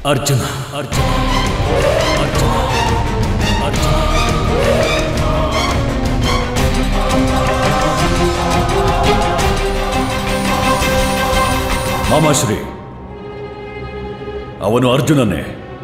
ಅರ್ಜುನ ಅರ್ಜುನ ಅರ್ಜುನ ಅರ್ಜುನ ಮಾಮಾಶ್ರೀ ಅವನು ಅರ್ಜುನನೇ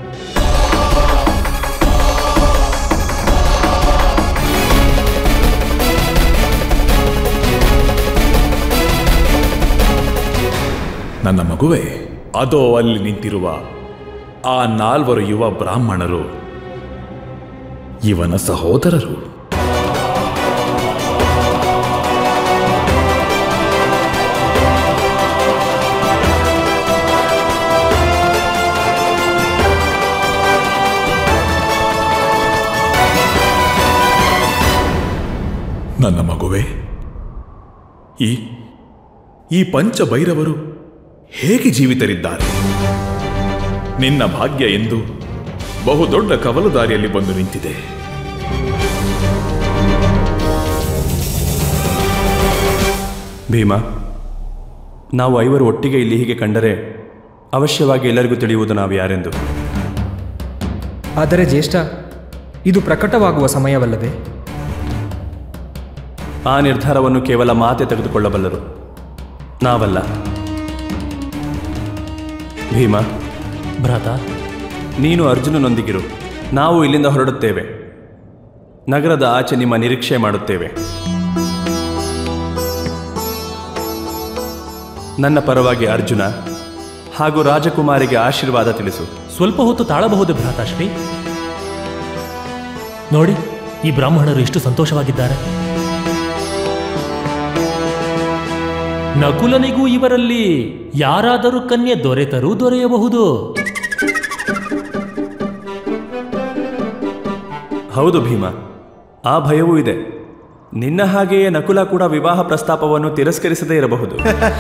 ನನ್ನ ಮಗುವೆ ಅದೋ ಅಲ್ಲಿ ನಿಂತಿರುವ ಆ ನಾಲ್ವರು ಯುವ ಬ್ರಾಹ್ಮಣರು ಇವನ ಸಹೋದರರು ನನ್ನ ಮಗುವೆ ಈ ಈ ಪಂಚಭೈರವರು ಹೇಗೆ ಜೀವಿತರಿದ್ದಾರೆ ನಿನ್ನ ಭಾಗ್ಯ ಎಂದು ಬಹುದೊಡ್ಡ ಕವಲು ದಾರಿಯಲ್ಲಿ ಬಂದು ನಿಂತಿದೆ ಭೀಮ ನಾವು ಐವರು ಒಟ್ಟಿಗೆ ಇಲ್ಲಿ ಹೀಗೆ ಕಂಡರೆ ಅವಶ್ಯವಾಗಿ ಎಲ್ಲರಿಗೂ ತಿಳಿಯುವುದು ನಾವು ಯಾರೆಂದು ಆದರೆ ಜ್ಯೇಷ್ಠ ಇದು ಪ್ರಕಟವಾಗುವ ಸಮಯವಲ್ಲವೇ ಆ ನಿರ್ಧಾರವನ್ನು ಕೇವಲ ಮಾತೆ ತೆಗೆದುಕೊಳ್ಳಬಲ್ಲರು ನಾವಲ್ಲ ಭೀಮ ಭ್ರಾತ ನೀನು ಅರ್ಜುನನೊಂದಿಗಿರು ನಾವು ಇಲ್ಲಿಂದ ಹೊರಡುತ್ತೇವೆ ನಗರದ ಆಚೆ ನಿಮ್ಮ ನಿರೀಕ್ಷೆ ಮಾಡುತ್ತೇವೆ ನನ್ನ ಪರವಾಗಿ ಅರ್ಜುನ ಹಾಗೂ ರಾಜಕುಮಾರಿಗೆ ಆಶೀರ್ವಾದ ತಿಳಿಸು ಸ್ವಲ್ಪ ಹೊತ್ತು ತಾಳಬಹುದು ಭ್ರಾತಾಶ್ರೀ ನೋಡಿ ಈ ಬ್ರಾಹ್ಮಣರು ಎಷ್ಟು ಸಂತೋಷವಾಗಿದ್ದಾರೆ ನಕುಲನಿಗೂ ಇವರಲ್ಲಿ ಯಾರಾದರೂ ಕನ್ಯೆ ದೊರೆತರೂ ದೊರೆಯಬಹುದು ಹೌದು ಭೀಮ ಆ ಭಯವೂ ಇದೆ ನಿನ್ನ ಹಾಗೆಯೇ ನಕುಲ ಕೂಡ ವಿವಾಹ ಪ್ರಸ್ತಾಪವನ್ನು ತಿರಸ್ಕರಿಸದೇ ಇರಬಹುದು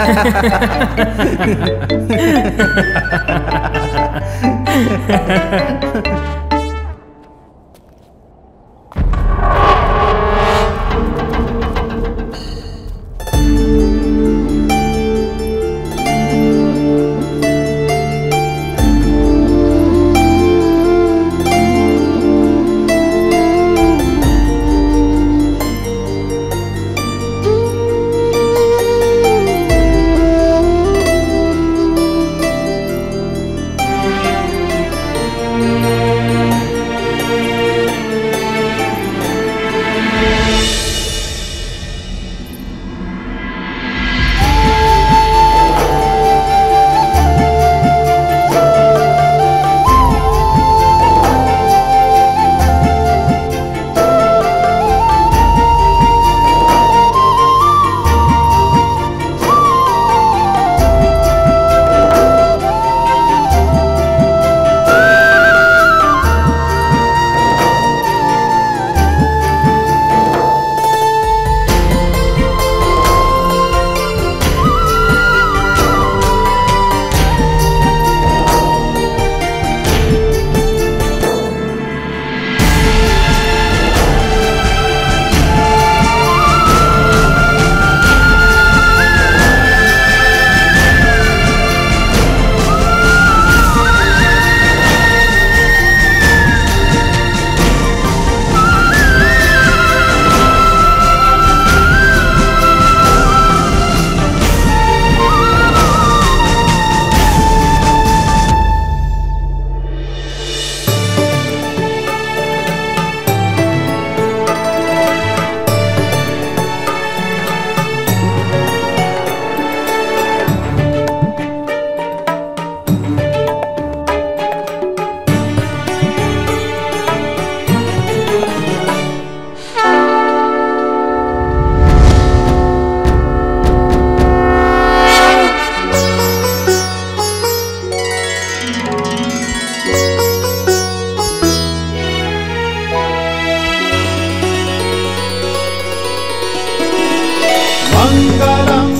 मङ्गलं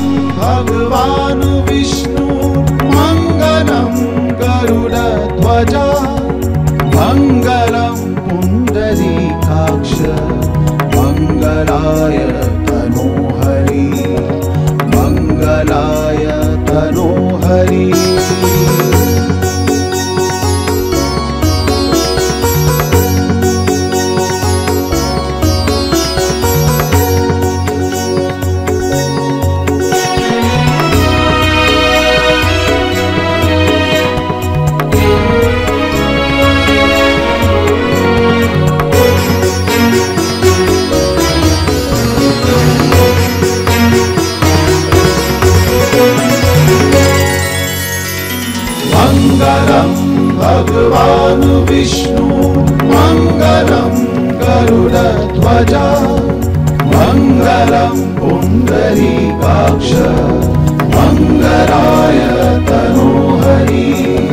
भगवान् विष्णु मङ्गलं गरुडध्वजा मङ्गलं पुण्डरीकाक्ष मङ्गलाय तनोहरि मङ्गलाय तनोहरि विष्णु मङ्गलं गरुडध्वजा मङ्गलं पुण्डरीकाक्ष मङ्गलाय तनोहरि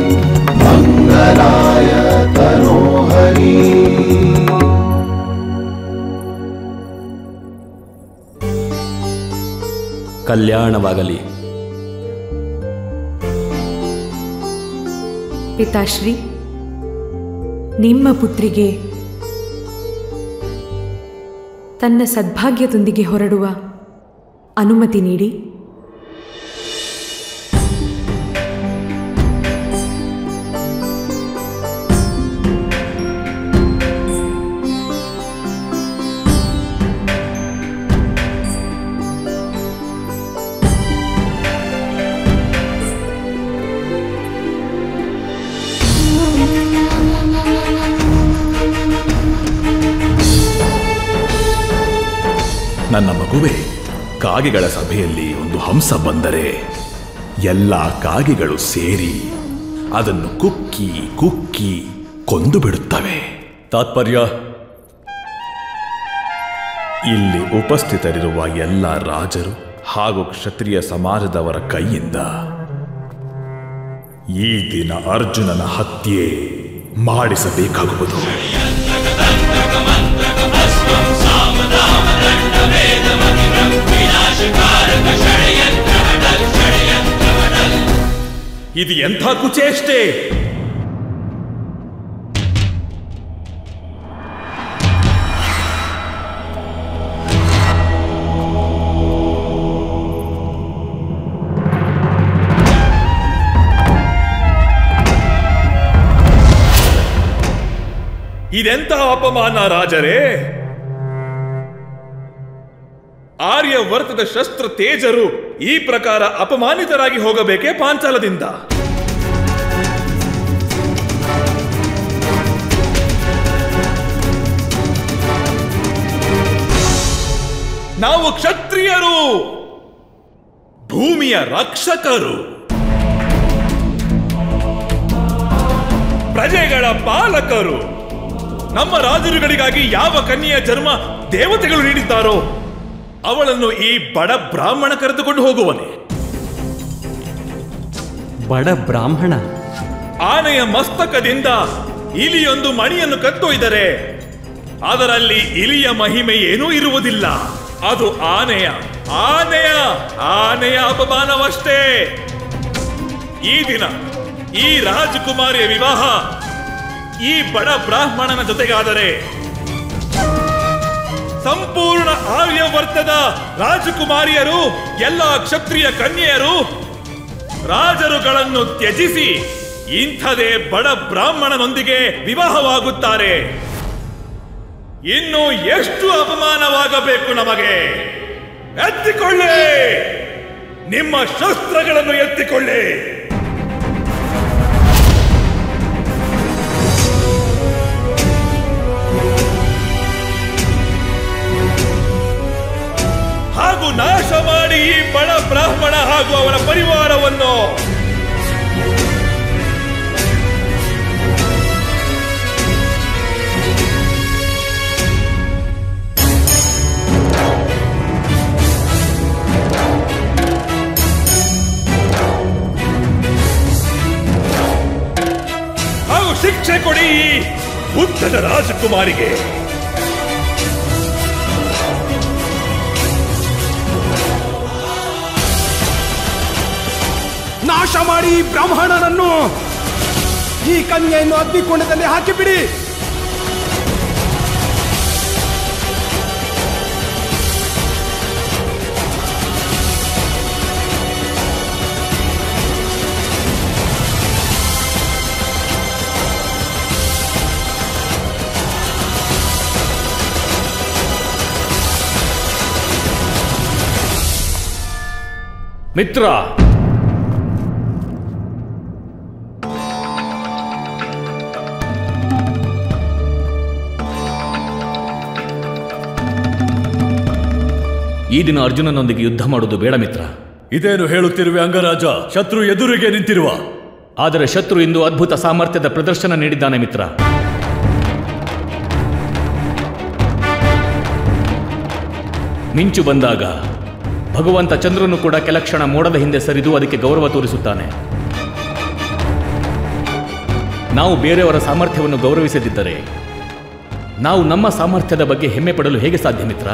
मङ्गलाय तनोहरि ಕಲ್ಯಾಣವಾಗಲಿ ಪಿತಾಶ್ರೀ ನಿಮ್ಮ ಪುತ್ರಿಗೆ ತನ್ನ ಸದ್ಭಾಗ್ಯದೊಂದಿಗೆ ಹೊರಡುವ ಅನುಮತಿ ನೀಡಿ ನನ್ನ ಮಗುವೆ ಕಾಗೆಗಳ ಸಭೆಯಲ್ಲಿ ಒಂದು ಹಂಸ ಬಂದರೆ ಎಲ್ಲ ಕಾಗೆಗಳು ಸೇರಿ ಅದನ್ನು ಕುಕ್ಕಿ ಕುಕ್ಕಿ ಕೊಂದು ಬಿಡುತ್ತವೆ ತಾತ್ಪರ್ಯ ಇಲ್ಲಿ ಉಪಸ್ಥಿತರಿರುವ ಎಲ್ಲ ರಾಜರು ಹಾಗೂ ಕ್ಷತ್ರಿಯ ಸಮಾಜದವರ ಕೈಯಿಂದ ಈ ದಿನ ಅರ್ಜುನನ ಹತ್ಯೆ ಮಾಡಿಸಬೇಕಾಗುವುದು ಇದು ಎಂಥ ಕುಚೇಷ್ಟೆ ಇದೆಂಥ ಅಪಮಾನ ರಾಜರೇ ಆರ್ಯವರ್ತದ ಶಸ್ತ್ರ ತೇಜರು ಈ ಪ್ರಕಾರ ಅಪಮಾನಿತರಾಗಿ ಹೋಗಬೇಕೇ ಪಾಂಚಾಲದಿಂದ ನಾವು ಕ್ಷತ್ರಿಯರು ಭೂಮಿಯ ರಕ್ಷಕರು ಪ್ರಜೆಗಳ ಪಾಲಕರು ನಮ್ಮ ರಾಜರುಗಳಿಗಾಗಿ ಯಾವ ಕನ್ಯೆಯ ಜನ್ಮ ದೇವತೆಗಳು ನೀಡಿದ್ದಾರೋ ಅವಳನ್ನು ಈ ಬಡ ಬ್ರಾಹ್ಮಣ ಕರೆದುಕೊಂಡು ಹೋಗುವನೆ ಬಡ ಬ್ರಾಹ್ಮಣ ಆನೆಯ ಮಸ್ತಕದಿಂದ ಇಲಿಯೊಂದು ಮಣಿಯನ್ನು ಕತ್ತೊಯ್ದರೆ ಅದರಲ್ಲಿ ಇಲಿಯ ಮಹಿಮೆ ಏನೂ ಇರುವುದಿಲ್ಲ ಅದು ಆನೆಯ ಆನೆಯ ಆನೆಯ ಅಪಮಾನವಷ್ಟೇ ಈ ದಿನ ಈ ರಾಜಕುಮಾರಿಯ ವಿವಾಹ ಈ ಬಡ ಬ್ರಾಹ್ಮಣನ ಜೊತೆಗಾದರೆ ಸಂಪೂರ್ಣ ಆರ್ಯವರ್ತದ ರಾಜಕುಮಾರಿಯರು ಎಲ್ಲ ಕ್ಷತ್ರಿಯ ಕನ್ಯೆಯರು ರಾಜರುಗಳನ್ನು ತ್ಯಜಿಸಿ ಇಂಥದೇ ಬಡ ಬ್ರಾಹ್ಮಣನೊಂದಿಗೆ ವಿವಾಹವಾಗುತ್ತಾರೆ ಇನ್ನು ಎಷ್ಟು ಅಪಮಾನವಾಗಬೇಕು ನಮಗೆ ಎತ್ತಿಕೊಳ್ಳಿ ನಿಮ್ಮ ಶಸ್ತ್ರಗಳನ್ನು ಎತ್ತಿಕೊಳ್ಳಿ ಹಾಗೂ ನಾಶ ಮಾಡಿ ಈ ಬಡ ಬ್ರಾಹ್ಮಣ ಹಾಗೂ ಅವರ ಪರಿವಾರವನ್ನು ಹಾಗೂ ಶಿಕ್ಷೆ ಕೊಡಿ ಈ ಬುದ್ಧದ ರಾಜಕುಮಾರಿಗೆ ನಾಶ ಮಾಡಿ ಈ ಬ್ರಾಹ್ಮಣನನ್ನು ಈ ಕನ್ಯೆಯನ್ನು ಅಗ್ನಿಕೊಂಡದಲ್ಲಿ ಹಾಕಿಬಿಡಿ ಮಿತ್ರ ಈ ದಿನ ಅರ್ಜುನನೊಂದಿಗೆ ಯುದ್ಧ ಮಾಡುವುದು ಬೇಡ ಮಿತ್ರ ಇದೇನು ಹೇಳುತ್ತಿರುವೆ ಅಂಗರಾಜ ಶತ್ರು ಎದುರಿಗೆ ನಿಂತಿರುವ ಆದರೆ ಶತ್ರು ಇಂದು ಅದ್ಭುತ ಸಾಮರ್ಥ್ಯದ ಪ್ರದರ್ಶನ ನೀಡಿದ್ದಾನೆ ಮಿತ್ರ ಮಿಂಚು ಬಂದಾಗ ಭಗವಂತ ಚಂದ್ರನು ಕೂಡ ಕೆಲ ಕ್ಷಣ ಮೋಡದ ಹಿಂದೆ ಸರಿದು ಅದಕ್ಕೆ ಗೌರವ ತೋರಿಸುತ್ತಾನೆ ನಾವು ಬೇರೆಯವರ ಸಾಮರ್ಥ್ಯವನ್ನು ಗೌರವಿಸದಿದ್ದರೆ ನಾವು ನಮ್ಮ ಸಾಮರ್ಥ್ಯದ ಬಗ್ಗೆ ಹೆಮ್ಮೆ ಪಡಲು ಹೇಗೆ ಸಾಧ್ಯ ಮಿತ್ರ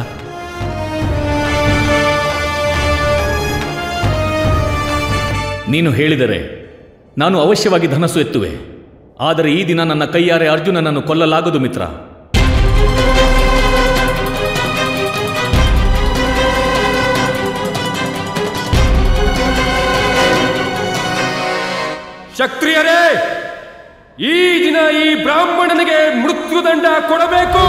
ನೀನು ಹೇಳಿದರೆ ನಾನು ಅವಶ್ಯವಾಗಿ ಧನಸ್ಸು ಎತ್ತುವೆ ಆದರೆ ಈ ದಿನ ನನ್ನ ಕೈಯಾರೆ ಅರ್ಜುನನನ್ನು ಕೊಲ್ಲಲಾಗದು ಮಿತ್ರ ಕ್ಷತ್ರಿಯರೇ ಈ ದಿನ ಈ ಬ್ರಾಹ್ಮಣನಿಗೆ ಮೃತ್ಯುದಂಡ ಕೊಡಬೇಕು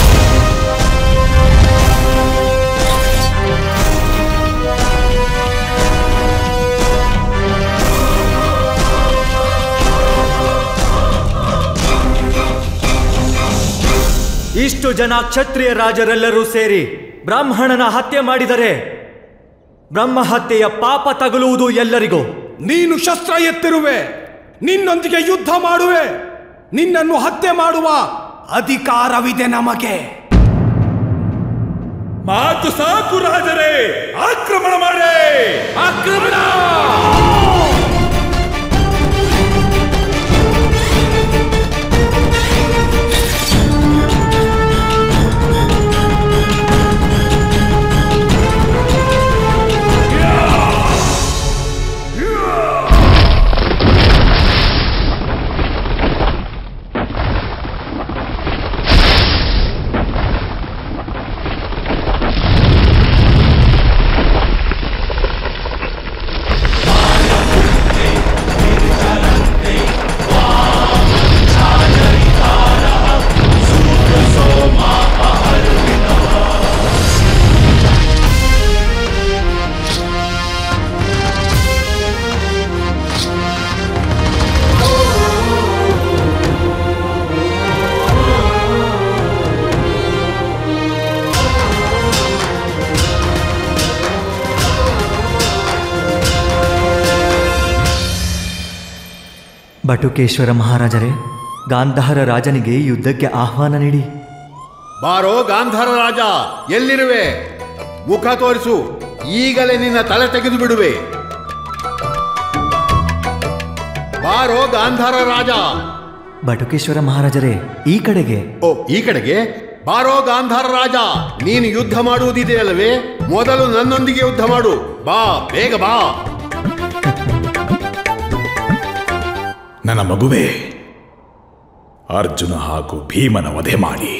ಇಷ್ಟು ಜನ ಕ್ಷತ್ರಿಯ ರಾಜರೆಲ್ಲರೂ ಸೇರಿ ಬ್ರಾಹ್ಮಣನ ಹತ್ಯೆ ಮಾಡಿದರೆ ಬ್ರಹ್ಮ ಹತ್ಯೆಯ ಪಾಪ ತಗುಲುವುದು ಎಲ್ಲರಿಗೂ ನೀನು ಶಸ್ತ್ರ ಎತ್ತಿರುವೆ ನಿನ್ನೊಂದಿಗೆ ಯುದ್ಧ ಮಾಡುವೆ ನಿನ್ನನ್ನು ಹತ್ಯೆ ಮಾಡುವ ಅಧಿಕಾರವಿದೆ ನಮಗೆ ಮಾತು ಸಾಕು ರಾಜರೇ ಆಕ್ರಮಣ ಮಾಡೇ ಆಕ್ರಮಣ ಬಟುಕೇಶ್ವರ ಮಹಾರಾಜರೇ ಗಾಂಧಾರ ರಾಜನಿಗೆ ಯುದ್ಧಕ್ಕೆ ಆಹ್ವಾನ ನೀಡಿ ಬಾರೋ ಗಾಂಧಾರ ರಾಜ ಎಲ್ಲಿರುವೆ ಮುಖ ತೋರಿಸು ಈಗಲೇ ನಿನ್ನ ತಲೆ ತೆಗೆದು ಬಿಡುವೆ ಬಾರೋ ಗಾಂಧಾರ ರಾಜ ಬಟುಕೇಶ್ವರ ಮಹಾರಾಜರೇ ಈ ಕಡೆಗೆ ಓ ಈ ಕಡೆಗೆ ಬಾರೋ ಗಾಂಧಾರ ರಾಜ ನೀನು ಯುದ್ಧ ಮಾಡುವುದಿದೆಯಲ್ಲವೇ ಮೊದಲು ನನ್ನೊಂದಿಗೆ ಯುದ್ಧ ಮಾಡು ಬಾ ಬೇಗ ಬಾ ನನ್ನ ಮಗುವೇ ಅರ್ಜುನ ಹಾಗೂ ಭೀಮನ ವಧೆ ಮಾಡಿ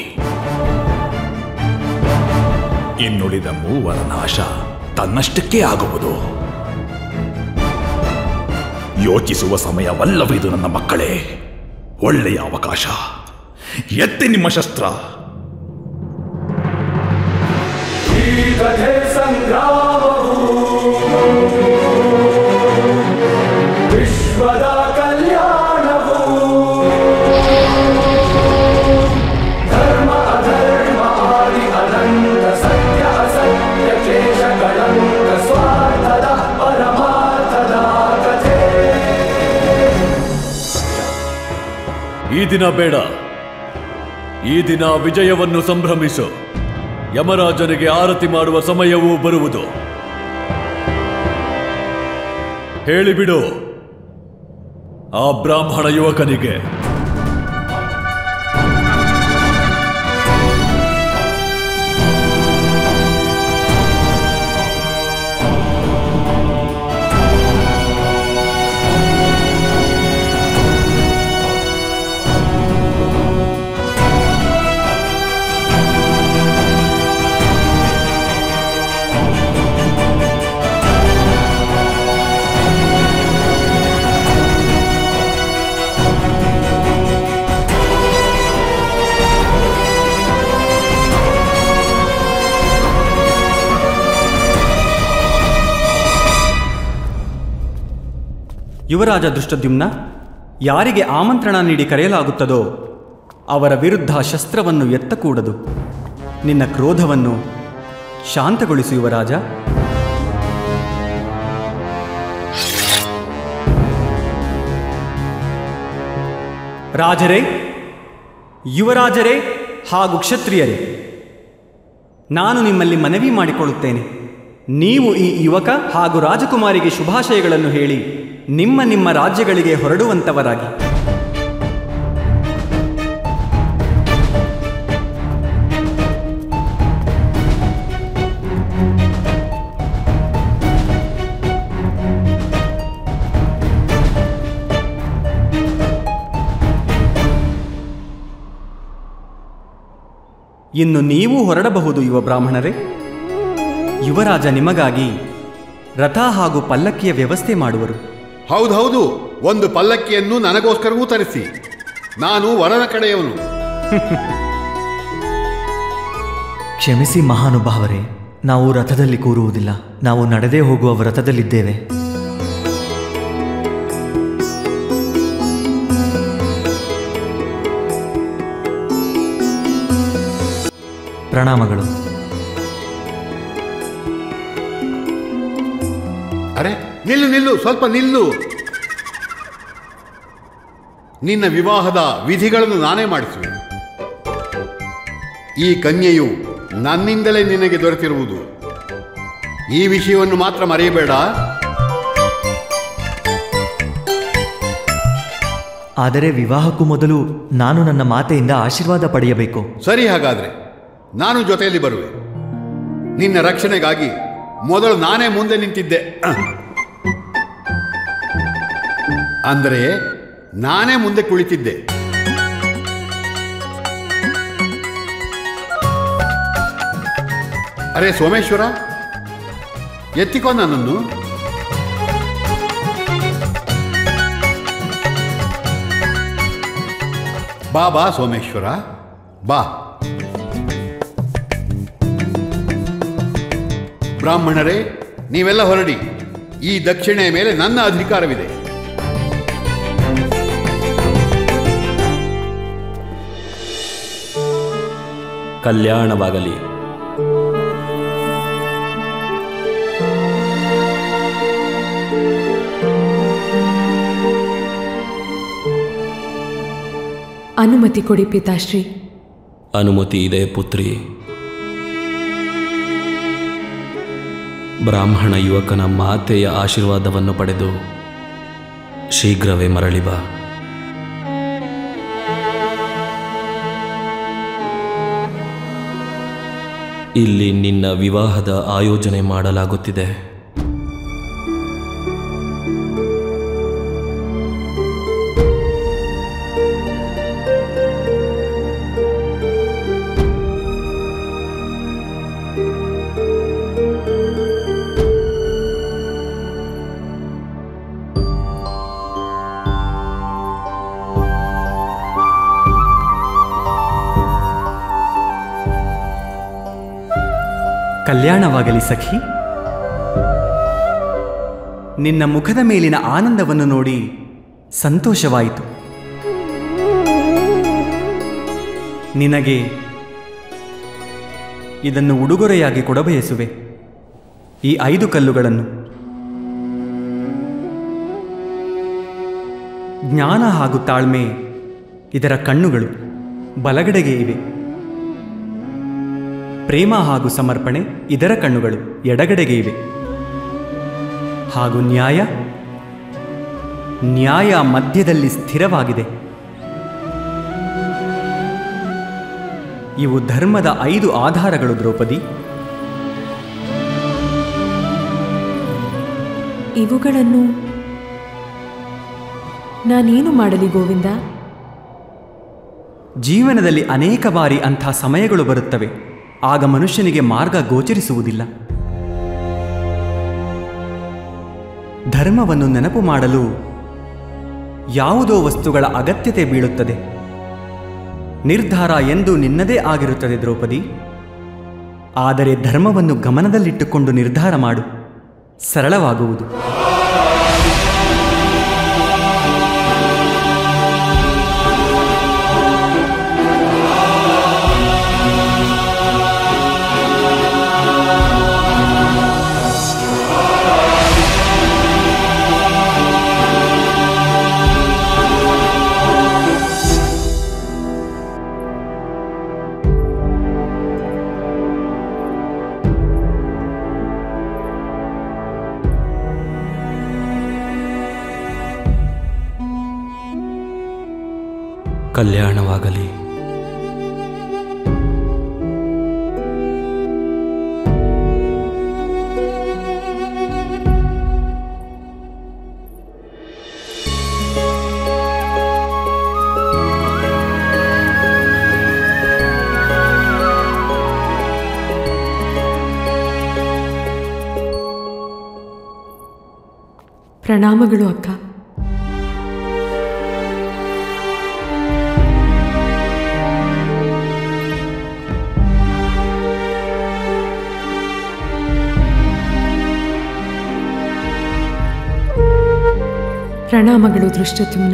ಇನ್ನುಳಿದ ಮೂವರ ನಾಶ ತನ್ನಷ್ಟಕ್ಕೆ ಆಗುವುದು ಯೋಚಿಸುವ ಸಮಯವಲ್ಲವಿದು ನನ್ನ ಮಕ್ಕಳೇ ಒಳ್ಳೆಯ ಅವಕಾಶ ಎತ್ತಿ ನಿಮ್ಮ ಶಸ್ತ್ರ ವಿಶ್ವದ ಕಲ್ಯಾಣವು ಧರ್ಮ ಅಧರ್ಮ ಆದಿ ಅನಂತ ಸತ್ಯ ಅಸತ್ಯ ಕ್ಲೇಶ ಕಳಂಕ ಸ್ವಾರ್ಥದ ಪರಮಾರ್ಥದ ಕಥೆ ಈ ದಿನ ಬೇಡ ಈ ದಿನ ವಿಜಯವನ್ನು ಸಂಭ್ರಮಿಸು ಯಮರಾಜನಿಗೆ ಆರತಿ ಮಾಡುವ ಸಮಯವೂ ಬರುವುದು ಹೇಳಿಬಿಡು ಆ ಬ್ರಾಹ್ಮಣ ಯುವಕನಿಗೆ ಯುವರಾಜ ದೃಷ್ಟದ್ಯುಮ್ನ ಯಾರಿಗೆ ಆಮಂತ್ರಣ ನೀಡಿ ಕರೆಯಲಾಗುತ್ತದೋ ಅವರ ವಿರುದ್ಧ ಶಸ್ತ್ರವನ್ನು ಎತ್ತಕೂಡದು ನಿನ್ನ ಕ್ರೋಧವನ್ನು ಶಾಂತಗೊಳಿಸು ಯುವರಾಜ ರಾಜರೇ ಯುವರಾಜರೇ ಹಾಗೂ ಕ್ಷತ್ರಿಯರೇ ನಾನು ನಿಮ್ಮಲ್ಲಿ ಮನವಿ ಮಾಡಿಕೊಳ್ಳುತ್ತೇನೆ ನೀವು ಈ ಯುವಕ ಹಾಗೂ ರಾಜಕುಮಾರಿಗೆ ಶುಭಾಶಯಗಳನ್ನು ಹೇಳಿ ನಿಮ್ಮ ನಿಮ್ಮ ರಾಜ್ಯಗಳಿಗೆ ಹೊರಡುವಂತವರಾಗಿ ಇನ್ನು ನೀವು ಹೊರಡಬಹುದು ಯುವ ಬ್ರಾಹ್ಮಣರೇ ಯುವರಾಜ ನಿಮಗಾಗಿ ರಥ ಹಾಗೂ ಪಲ್ಲಕ್ಕಿಯ ವ್ಯವಸ್ಥೆ ಮಾಡುವರು ಹೌದೌದು ಒಂದು ಪಲ್ಲಕ್ಕಿಯನ್ನು ನನಗೋಸ್ಕರವೂ ತರಿಸಿ ನಾನು ವರನ ಕಡೆಯವನು ಕ್ಷಮಿಸಿ ಮಹಾನುಭಾವರೇ ನಾವು ರಥದಲ್ಲಿ ಕೂರುವುದಿಲ್ಲ ನಾವು ನಡೆದೇ ಹೋಗುವ ವ್ರತದಲ್ಲಿದ್ದೇವೆ ಪ್ರಣಾಮಗಳು ಅರೆ ನಿಲ್ಲು ನಿಲ್ಲು ಸ್ವಲ್ಪ ನಿಲ್ಲು ನಿನ್ನ ವಿವಾಹದ ವಿಧಿಗಳನ್ನು ನಾನೇ ಮಾಡಿಸುವೆ ಈ ಕನ್ಯೆಯು ನನ್ನಿಂದಲೇ ನಿನಗೆ ದೊರೆತಿರುವುದು ಈ ವಿಷಯವನ್ನು ಮಾತ್ರ ಮರೆಯಬೇಡ ಆದರೆ ವಿವಾಹಕ್ಕೂ ಮೊದಲು ನಾನು ನನ್ನ ಮಾತೆಯಿಂದ ಆಶೀರ್ವಾದ ಪಡೆಯಬೇಕು ಸರಿ ಹಾಗಾದ್ರೆ ನಾನು ಜೊತೆಯಲ್ಲಿ ಬರುವೆ ನಿನ್ನ ರಕ್ಷಣೆಗಾಗಿ ಮೊದಲು ನಾನೇ ಮುಂದೆ ನಿಂತಿದ್ದೆ ಅಹ್. ಅಂದರೆ ನಾನೇ ಮುಂದೆ ಕುಳಿತಿದ್ದೆ ಅರೆ ಸೋಮೇಶ್ವರ ಎತ್ತಿಕೋ ನನ್ನನ್ನು ಬಾ ಬಾ ಸೋಮೇಶ್ವರ ಬಾ ಬ್ರಾಹ್ಮಣರೇ ನೀವೆಲ್ಲ ಹೊರಡಿ ಈ ದಕ್ಷಿಣೆಯ ಮೇಲೆ ನನ್ನ ಅಧಿಕಾರವಿದೆ ಕಲ್ಯಾಣವಾಗಲಿ ಅನುಮತಿ ಕೊಡಿ ಪಿತಾಶ್ರೀ ಅನುಮತಿ ಇದೆ ಪುತ್ರಿ ಬ್ರಾಹ್ಮಣ ಯುವಕನ ಮಾತೆಯ ಆಶೀರ್ವಾದವನ್ನು ಪಡೆದು ಶೀಘ್ರವೇ ಮರಳಿ ಬಾ ಇಲ್ಲಿ ನಿನ್ನ ವಿವಾಹದ ಆಯೋಜನೆ ಮಾಡಲಾಗುತ್ತಿದೆ ಕಲ್ಯಾಣವಾಗಲಿ ಸಖಿ ನಿನ್ನ ಮುಖದ ಮೇಲಿನ ಆನಂದವನ್ನು ನೋಡಿ ಸಂತೋಷವಾಯಿತು ನಿನಗೆ ಇದನ್ನು ಉಡುಗೊರೆಯಾಗಿ ಕೊಡಬಯಸುವೆ ಈ ಐದು ಕಲ್ಲುಗಳನ್ನು ಜ್ಞಾನ ಹಾಗೂ ತಾಳ್ಮೆ ಇದರ ಕಣ್ಣುಗಳು ಬಲಗಡೆಗೆ ಇವೆ ಪ್ರೇಮ ಹಾಗೂ ಸಮರ್ಪಣೆ ಇದರ ಕಣ್ಣುಗಳು ಎಡಗಡೆಗೆ ಇವೆ ಹಾಗೂ ನ್ಯಾಯ ನ್ಯಾಯ ಮಧ್ಯದಲ್ಲಿ ಸ್ಥಿರವಾಗಿದೆ ಇವು ಧರ್ಮದ ಐದು ಆಧಾರಗಳು ದ್ರೌಪದಿ ಇವುಗಳನ್ನು ನಾನೇನು ಮಾಡಲಿ ಗೋವಿಂದ ಜೀವನದಲ್ಲಿ ಅನೇಕ ಬಾರಿ ಅಂಥ ಸಮಯಗಳು ಬರುತ್ತವೆ ಆಗ ಮನುಷ್ಯನಿಗೆ ಮಾರ್ಗ ಗೋಚರಿಸುವುದಿಲ್ಲ ಧರ್ಮವನ್ನು ನೆನಪು ಮಾಡಲು ಯಾವುದೋ ವಸ್ತುಗಳ ಅಗತ್ಯತೆ ಬೀಳುತ್ತದೆ ನಿರ್ಧಾರ ಎಂದು ನಿನ್ನದೇ ಆಗಿರುತ್ತದೆ ದ್ರೌಪದಿ ಆದರೆ ಧರ್ಮವನ್ನು ಗಮನದಲ್ಲಿಟ್ಟುಕೊಂಡು ನಿರ್ಧಾರ ಮಾಡು ಸರಳವಾಗುವುದು ಕಲ್ಯಾಣವಾಗಲಿ ಪ್ರಣಾಮಗಳು ಅಕ್ಕ ಪ್ರಣಾಮಗಳು ದೃಷ್ಟದ್ಯುಮ್ನ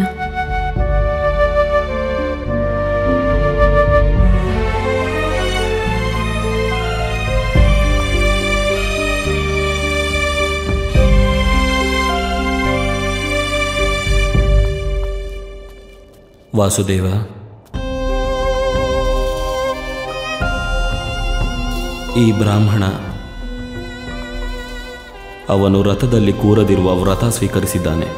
ವಾಸುದೇವ ಈ ಬ್ರಾಹ್ಮಣ ಅವನು ರಥದಲ್ಲಿ ಕೂರದಿರುವ ವ್ರತ ಸ್ವೀಕರಿಸಿದ್ದಾನೆ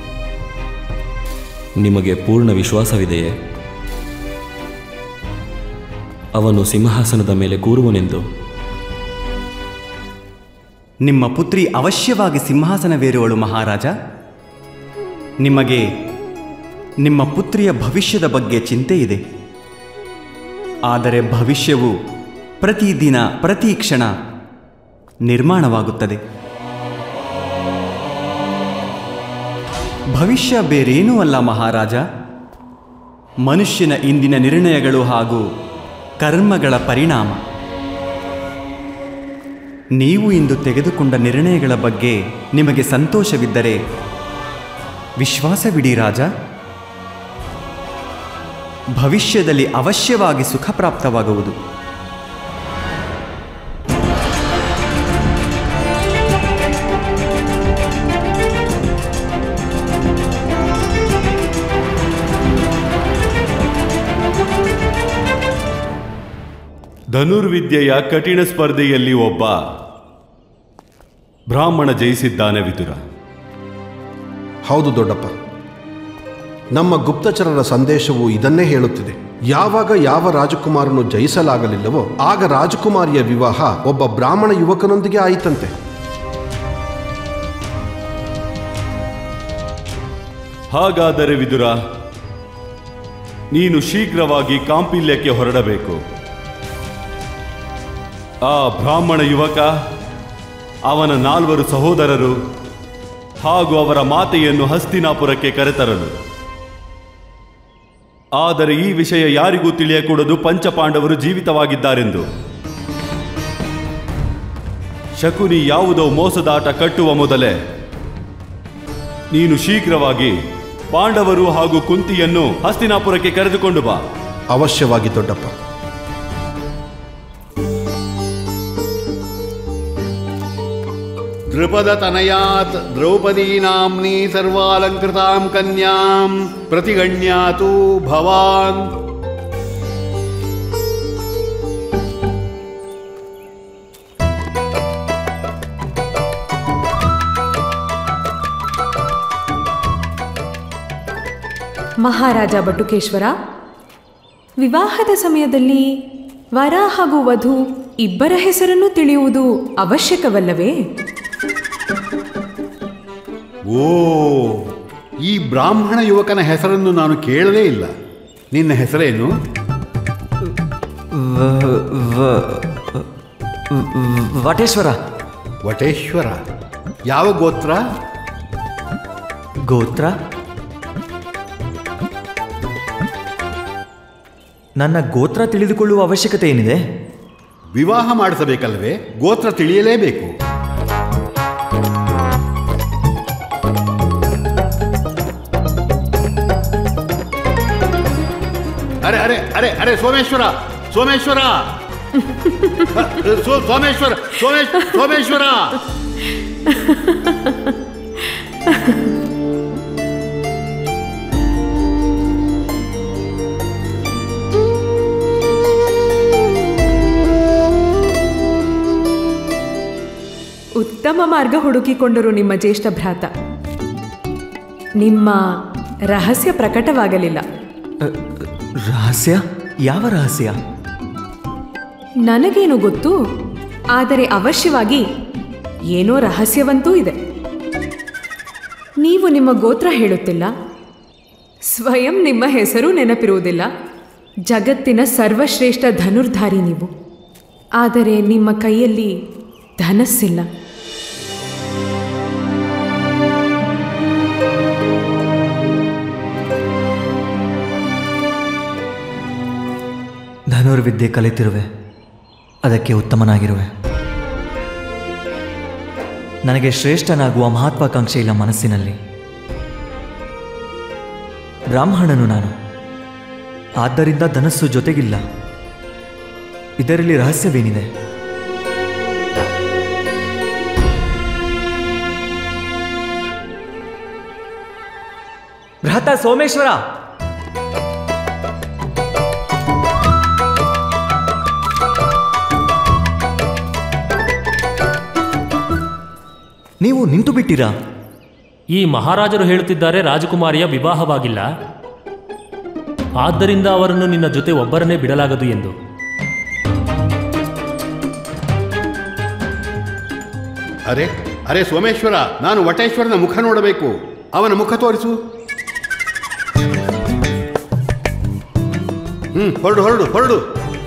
ನಿಮಗೆ ಪೂರ್ಣ ವಿಶ್ವಾಸವಿದೆಯೇ ಅವನು ಸಿಂಹಾಸನದ ಮೇಲೆ ಕೂರುವನೆಂದು ನಿಮ್ಮ ಪುತ್ರಿ ಅವಶ್ಯವಾಗಿ ಸಿಂಹಾಸನವೇರುವಳು ಮಹಾರಾಜ ನಿಮಗೆ ನಿಮ್ಮ ಪುತ್ರಿಯ ಭವಿಷ್ಯದ ಬಗ್ಗೆ ಚಿಂತೆ ಇದೆ ಆದರೆ ಭವಿಷ್ಯವು ಪ್ರತಿದಿನ ಪ್ರತಿ ಕ್ಷಣ ನಿರ್ಮಾಣವಾಗುತ್ತದೆ ಭವಿಷ್ಯ ಬೇರೇನೂ ಅಲ್ಲ ಮಹಾರಾಜ ಮನುಷ್ಯನ ಇಂದಿನ ನಿರ್ಣಯಗಳು ಹಾಗೂ ಕರ್ಮಗಳ ಪರಿಣಾಮ ನೀವು ಇಂದು ತೆಗೆದುಕೊಂಡ ನಿರ್ಣಯಗಳ ಬಗ್ಗೆ ನಿಮಗೆ ಸಂತೋಷವಿದ್ದರೆ ವಿಶ್ವಾಸವಿಡಿ ರಾಜ ಭವಿಷ್ಯದಲ್ಲಿ ಅವಶ್ಯವಾಗಿ ಸುಖ ಪ್ರಾಪ್ತವಾಗುವುದು ಧನುರ್ವಿದ್ಯೆಯ ಕಠಿಣ ಸ್ಪರ್ಧೆಯಲ್ಲಿ ಒಬ್ಬ ಬ್ರಾಹ್ಮಣ ಜಯಿಸಿದ್ದಾನೆ ವಿದುರ ಹೌದು ದೊಡ್ಡಪ್ಪ ನಮ್ಮ ಗುಪ್ತಚರರ ಸಂದೇಶವು ಇದನ್ನೇ ಹೇಳುತ್ತಿದೆ ಯಾವಾಗ ಯಾವ ರಾಜಕುಮಾರನು ಜಯಿಸಲಾಗಲಿಲ್ಲವೋ ಆಗ ರಾಜಕುಮಾರಿಯ ವಿವಾಹ ಒಬ್ಬ ಬ್ರಾಹ್ಮಣ ಯುವಕನೊಂದಿಗೆ ಆಯಿತಂತೆ ಹಾಗಾದರೆ ವಿದುರ ನೀನು ಶೀಘ್ರವಾಗಿ ಕಾಂಪಿಲ್ಯಕ್ಕೆ ಹೊರಡಬೇಕು ಆ ಬ್ರಾಹ್ಮಣ ಯುವಕ ಅವನ ನಾಲ್ವರು ಸಹೋದರರು ಹಾಗೂ ಅವರ ಮಾತೆಯನ್ನು ಹಸ್ತಿನಾಪುರಕ್ಕೆ ಕರೆತರಲು ಆದರೆ ಈ ವಿಷಯ ಯಾರಿಗೂ ತಿಳಿಯಕೂಡದು ಪಂಚಪಾಂಡವರು ಜೀವಿತವಾಗಿದ್ದಾರೆಂದು ಶಕುನಿ ಯಾವುದೋ ಮೋಸದಾಟ ಕಟ್ಟುವ ಮೊದಲೇ ನೀನು ಶೀಘ್ರವಾಗಿ ಪಾಂಡವರು ಹಾಗೂ ಕುಂತಿಯನ್ನು ಹಸ್ತಿನಾಪುರಕ್ಕೆ ಕರೆದುಕೊಂಡು ಬಾ ಅವಶ್ಯವಾಗಿ ದೊಡ್ಡಪ್ಪ ದೃಪದತನಯಾತ್ ದ್ರೌಪದೀ ನಾಮ್ನಿ ಸರ್ವಾಲಂಕೃತಾಂ ಕನ್ಯಾಂ ಪ್ರತಿಗಣ್ಯಾತು ಭವಾನ್ ಮಹಾರಾಜ ಬಟುಕೇಶ್ವರ ವಿವಾಹದ ಸಮಯದಲ್ಲಿ ವರ ಹಾಗೂ ವಧು ಇಬ್ಬರ ಹೆಸರನ್ನು ತಿಳಿಯುವುದು ಅವಶ್ಯಕವಲ್ಲವೇ ಓ ಈ ಬ್ರಾಹ್ಮಣ ಯುವಕನ ಹೆಸರನ್ನು ನಾನು ಕೇಳಲೇ ಇಲ್ಲ ನಿನ್ನ ಹೆಸರೇನು ವಟೇಶ್ವರ ವಟೇಶ್ವರ ಯಾವ ಗೋತ್ರ ಗೋತ್ರ ನನ್ನ ಗೋತ್ರ ತಿಳಿದುಕೊಳ್ಳುವ ಅವಶ್ಯಕತೆ ಏನಿದೆ ವಿವಾಹ ಮಾಡಿಸಬೇಕಲ್ಲವೇ ಗೋತ್ರ ತಿಳಿಯಲೇಬೇಕು ಅರೆ ಅರೆ ಅರೆ ಅರೆ ಸೋಮೇಶ್ವರ ಸೋಮೇಶ್ವರ ಸೋ- ಸೋಮೇಶ್ವರ ಸೋಮೇಶ್ ಸೋಮೇಶ್ವರ ಉತ್ತಮ ಮಾರ್ಗ ಹುಡುಕಿಕೊಂಡರು ನಿಮ್ಮ ಜ್ಯೇಷ್ಠ ಭ್ರಾತ ನಿಮ್ಮ ರಹಸ್ಯ ಪ್ರಕಟವಾಗಲಿಲ್ಲ ರಹಸ್ಯ ಯಾವ ರಹಸ್ಯ ನನಗೇನು ಗೊತ್ತು ಆದರೆ ಅವಶ್ಯವಾಗಿ ಏನೋ ರಹಸ್ಯವಂತೂ ಇದೆ ನೀವು ನಿಮ್ಮ ಗೋತ್ರ ಹೇಳುತ್ತಿಲ್ಲ ಸ್ವಯಂ ನಿಮ್ಮ ಹೆಸರು ನೆನಪಿರುವುದಿಲ್ಲ ಜಗತ್ತಿನ ಸರ್ವಶ್ರೇಷ್ಠ ಧನುರ್ಧಾರಿ ನೀವು ಆದರೆ ನಿಮ್ಮ ಕೈಯಲ್ಲಿ ಧನಸ್ಸಿಲ್ಲ ಧನುರ್ವಿದ್ಯೆ ಕಲಿತಿರುವೆ ಅದಕ್ಕೆ ಉತ್ತಮನಾಗಿರುವೆ ನನಗೆ ಶ್ರೇಷ್ಠನಾಗುವ ಮಹತ್ವಾಕಾಂಕ್ಷೆ ಇಲ್ಲ ಮನಸ್ಸಿನಲ್ಲಿ ಬ್ರಾಹ್ಮಣನು ನಾನು ಆದ್ದರಿಂದ ಧನಸ್ಸು ಜೊತೆಗಿಲ್ಲ ಇದರಲ್ಲಿ ರಹಸ್ಯವೇನಿದೆ ಭ್ರಾತ ಸೋಮೇಶ್ವರ ನೀವು ನಿಂತು ಬಿಟ್ಟಿರಾ ಈ ಮಹಾರಾಜರು ಹೇಳುತ್ತಿದ್ದಾರೆ ರಾಜಕುಮಾರಿಯ ವಿವಾಹವಾಗಿಲ್ಲ ಆದ್ದರಿಂದ ಅವರನ್ನು ನಿನ್ನ ಜೊತೆ ಒಬ್ಬರನ್ನೇ ಬಿಡಲಾಗದು ಎಂದು ಅರೆ ಅರೆ ಸೋಮೇಶ್ವರ ನಾನು ವಟೇಶ್ವರನ ಮುಖ ನೋಡಬೇಕು ಅವನ ಮುಖ ತೋರಿಸು ಹ್ಮ್ ಹೊರಡು ಹೊರಡು ಹೊರಡು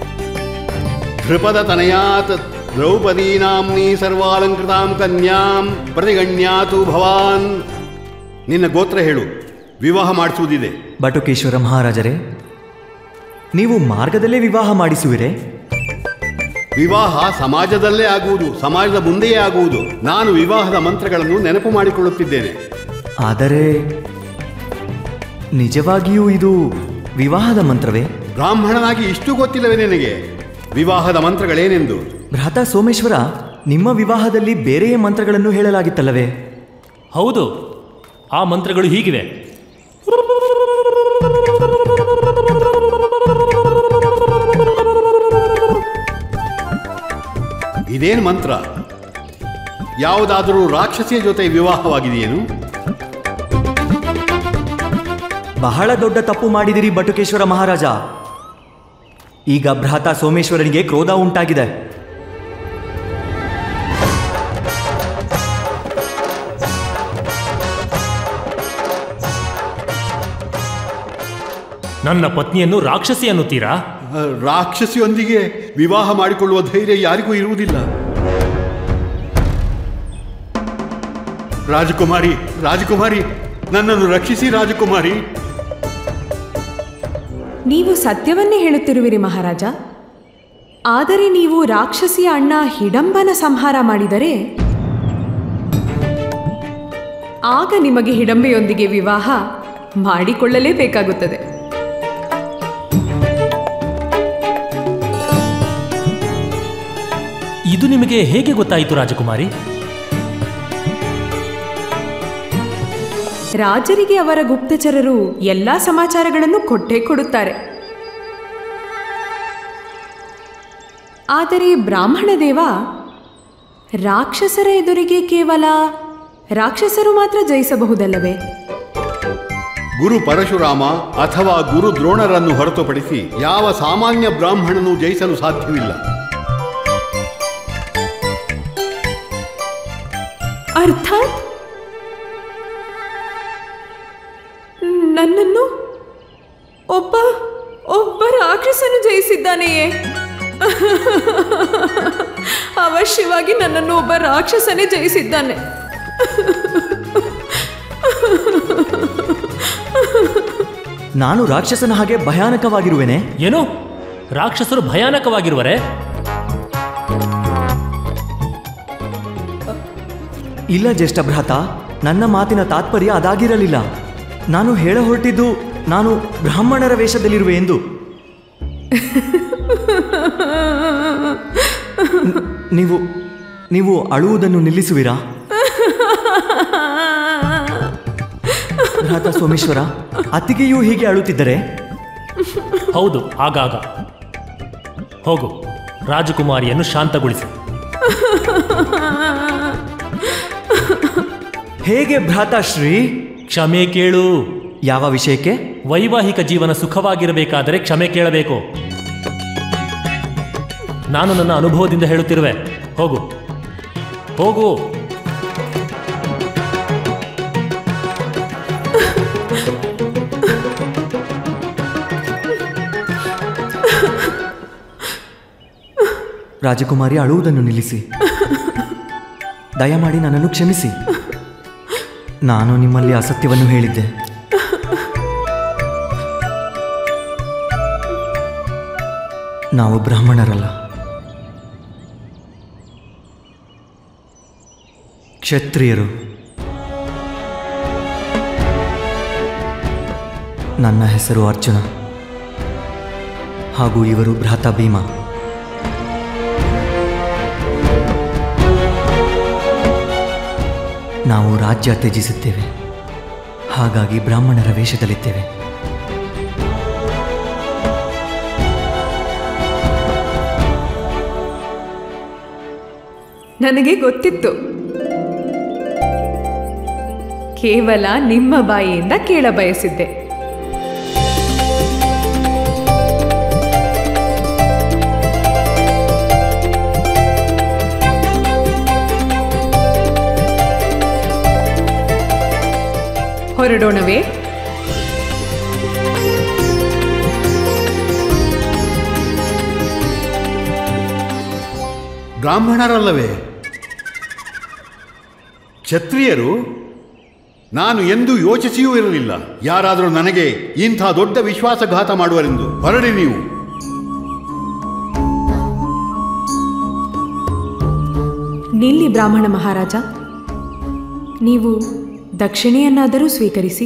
ಧೃಪದ ತನಯಾತ್ ದ್ರೌಪದೀನಾಂನಿ ಸರ್ವಾಲಂಕೃತಾಂ ಕನ್ಯಾಂ ಪ್ರತಿಗಣ್ಯಾತು ಭವಾನ್ ನಿನ್ನ ಗೋತ್ರ ಹೇಳು ವಿವಾಹ ಮಾಡಿಸುವುದಿದೆ ಬಟುಕೇಶ್ವರ ಮಹಾರಾಜರೇ ನೀವು ಮಾರ್ಗದಲ್ಲೇ ವಿವಾಹ ಮಾಡಿಸುವಿರೇ ವಿವಾಹ ಸಮಾಜದಲ್ಲೇ ಆಗುವುದು ಸಮಾಜದ ಮುಂದೆಯೇ ಆಗುವುದು ನಾನು ವಿವಾಹದ ಮಂತ್ರಗಳನ್ನು ನೆನಪು ಮಾಡಿಕೊಳ್ಳುತ್ತಿದ್ದೇನೆ ಆದರೆ ನಿಜವಾಗಿಯೂ ಇದು ವಿವಾಹದ ಮಂತ್ರವೇ ಬ್ರಾಹ್ಮಣನಾಗಿ ಇಷ್ಟು ಗೊತ್ತಿಲ್ಲವೇ ನಿನಗೆ ವಿವಾಹದ ಮಂತ್ರಗಳೇನೆಂದು ಭ್ರಾತ ಸೋಮೇಶ್ವರ ನಿಮ್ಮ ವಿವಾಹದಲ್ಲಿ ಬೇರೆಯೇ ಮಂತ್ರಗಳನ್ನು ಹೇಳಲಾಗಿತ್ತಲ್ಲವೇ ಹೌದು ಆ ಮಂತ್ರಗಳು ಹೀಗಿವೆ ಇದೇನು ಮಂತ್ರ ಯಾವುದಾದರೂ ರಾಕ್ಷಸಿಯ ಜೊತೆ ವಿವಾಹವಾಗಿದೆಯೇನು ಬಹಳ ದೊಡ್ಡ ತಪ್ಪು ಮಾಡಿದಿರಿ ಬಟುಕೇಶ್ವರ ಮಹಾರಾಜ ಈಗ ಭ್ರಾತ ಸೋಮೇಶ್ವರನಿಗೆ ಕ್ರೋಧ ಉಂಟಾಗಿದೆ ನನ್ನ ಪತ್ನಿಯನ್ನು ರಾಕ್ಷಸಿ ಅನ್ನುತ್ತೀರಾ ಆ, ರಾಕ್ಷಸಿಯೊಂದಿಗೆ ವಿವಾಹ ಮಾಡಿಕೊಳ್ಳುವ ಧೈರ್ಯ ಯಾರಿಗೂ ಇರುವುದಿಲ್ಲ ರಾಜಕುಮಾರಿ ರಾಜಕುಮಾರಿ ನನ್ನನ್ನು ರಕ್ಷಿಸಿ ರಾಜಕುಮಾರಿ ನೀವು ಸತ್ಯವನ್ನೇ ಹೇಳುತ್ತಿರುವಿರಿ ಮಹಾರಾಜ ಆದರೆ ನೀವು ರಾಕ್ಷಸಿಯ ಅಣ್ಣ ಹಿಡಂಬನ ಸಂಹಾರ ಮಾಡಿದರೆ ಆಗ ನಿಮಗೆ ಹಿಡಂಬೆಯೊಂದಿಗೆ ವಿವಾಹ ಮಾಡಿಕೊಳ್ಳಲೇಬೇಕಾಗುತ್ತದೆ ಇದು ನಿಮಗೆ ಹೇಗೆ ಗೊತ್ತಾಯಿತು ರಾಜಕುಮಾರಿ ರಾಜರಿಗೆ ಅವರ ಗುಪ್ತಚರರು ಎಲ್ಲಾ ಸಮಾಚಾರಗಳನ್ನು ಕೊಟ್ಟೇ ಕೊಡುತ್ತಾರೆ ಆದರೆ ಬ್ರಾಹ್ಮಣ ದೇವ ರಾಕ್ಷಸರ ಎದುರಿಗೆ ಕೇವಲ ರಾಕ್ಷಸರು ಮಾತ್ರ ಜಯಿಸಬಹುದಲ್ಲವೇ ಗುರು ಪರಶುರಾಮ ಅಥವಾ ಗುರು ದ್ರೋಣರನ್ನು ಹೊರತುಪಡಿಸಿ ಯಾವ ಸಾಮಾನ್ಯ ಬ್ರಾಹ್ಮಣನು ಜಯಿಸಲು ಸಾಧ್ಯವಿಲ್ಲ ಅರ್ಥಾತ್ ನನ್ನನ್ನು ಒಬ್ಬ ಒಬ್ಬ ರಾಕ್ಷಸನು ಜಯಿಸಿದ್ದಾನೆಯೇ ಅವಶ್ಯವಾಗಿ ನನ್ನನ್ನು ಒಬ್ಬ ರಾಕ್ಷಸನೇ ಜಯಿಸಿದ್ದಾನೆ ನಾನು ರಾಕ್ಷಸನ ಹಾಗೆ ಭಯಾನಕವಾಗಿರುವೆನೆ ಏನು ರಾಕ್ಷಸರು ಭಯಾನಕವಾಗಿರುವರೆ ಇಲ್ಲ ಜ್ಯೇಷ್ಠ ಭ್ರಾತ ನನ್ನ ಮಾತಿನ ತಾತ್ಪರ್ಯ ಅದಾಗಿರಲಿಲ್ಲ ನಾನು ಹೇಳ ಹೊರಟಿದ್ದು ನಾನು ಬ್ರಾಹ್ಮಣರ ವೇಷದಲ್ಲಿರುವೆ ಎಂದು ನ್- ನೀವು ನೀವು ಅಳುವುದನ್ನು ನಿಲ್ಲಿಸುವಿರಾ ಭ್ರಾತ ಸೋಮೇಶ್ವರ ಅತ್ತಿಗೆಯೂ ಹೀಗೆ ಅಳುತ್ತಿದ್ದರೆ ಹೌದು ಆಗಾಗ ಹೋಗು ರಾಜಕುಮಾರಿಯನ್ನು ಶಾಂತಗೊಳಿಸಿ ಹೇಗೆ ಭ್ರಾತ ಶ್ರೀ ಕ್ಷಮೆ ಕೇಳು ಯಾವ ವಿಷಯಕ್ಕೆ ವೈವಾಹಿಕ ಜೀವನ ಸುಖವಾಗಿರಬೇಕಾದರೆ ಕ್ಷಮೆ ಕೇಳಬೇಕು ನಾನು ನನ್ನ ಅನುಭವದಿಂದ ಹೇಳುತ್ತಿರುವೆ ಹೋಗು ಹೋಗು ರಾಜಕುಮಾರಿ ಅಳುವುದನ್ನು ನಿಲ್ಲಿಸಿ ದಯಮಾಡಿ ನನ್ನನ್ನು ಕ್ಷಮಿಸಿ ನಾನು ನಿಮ್ಮಲ್ಲಿ ಅಸತ್ಯವನ್ನು ಹೇಳಿದ್ದೆ ನಾವು ಬ್ರಾಹ್ಮಣರಲ್ಲ ಕ್ಷತ್ರಿಯರು ನನ್ನ ಹೆಸರು ಅರ್ಜುನ ಹಾಗೂ ಇವರು ಭ್ರಾತ ಭೀಮ ನಾವು ರಾಜ್ಯ ತ್ಯಜಿಸುತ್ತೇವೆ ಹಾಗಾಗಿ ಬ್ರಾಹ್ಮಣರ ವೇಷದಲ್ಲಿದ್ದೇವೆ ನನಗೆ ಗೊತ್ತಿತ್ತು ಕೇವಲ ನಿಮ್ಮ ಬಾಯಿಯಿಂದ ಕೇಳಬಯಸಿದ್ದೆ ಹೊರಡೋಣವೇ ಬ್ರಾಹ್ಮಣರಲ್ಲವೇ ಕ್ಷತ್ರಿಯರು ನಾನು ಎಂದೂ ಯೋಚಿಸಿಯೂ ಇರಲಿಲ್ಲ ಯಾರಾದರೂ ನನಗೆ ಇಂಥ ದೊಡ್ಡ ವಿಶ್ವಾಸಘಾತ ಮಾಡುವರೆಂದು ಹೊರಡಿ ನೀವು ನಿಲ್ಲಿ ಬ್ರಾಹ್ಮಣ ಮಹಾರಾಜ ನೀವು ದಕ್ಷಿಣೆಯನ್ನಾದರೂ ಸ್ವೀಕರಿಸಿ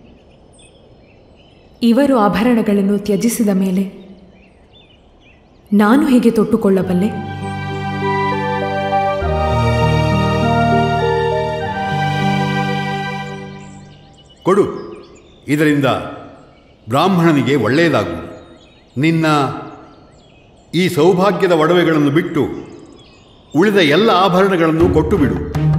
ಇವರು ಆಭರಣಗಳನ್ನು ತ್ಯಜಿಸಿದ ಮೇಲೆ ನಾನು ಹೇಗೆ ತೊಟ್ಟುಕೊಳ್ಳಬಲ್ಲೆ ಕೊಡು ಇದರಿಂದ ಬ್ರಾಹ್ಮಣನಿಗೆ ಒಳ್ಳೆಯದಾಗುವುದು ನಿನ್ನ ಈ ಸೌಭಾಗ್ಯದ ಒಡವೆಗಳನ್ನು ಬಿಟ್ಟು ಉಳಿದ ಎಲ್ಲ ಆಭರಣಗಳನ್ನು ಕೊಟ್ಟು ಬಿಡು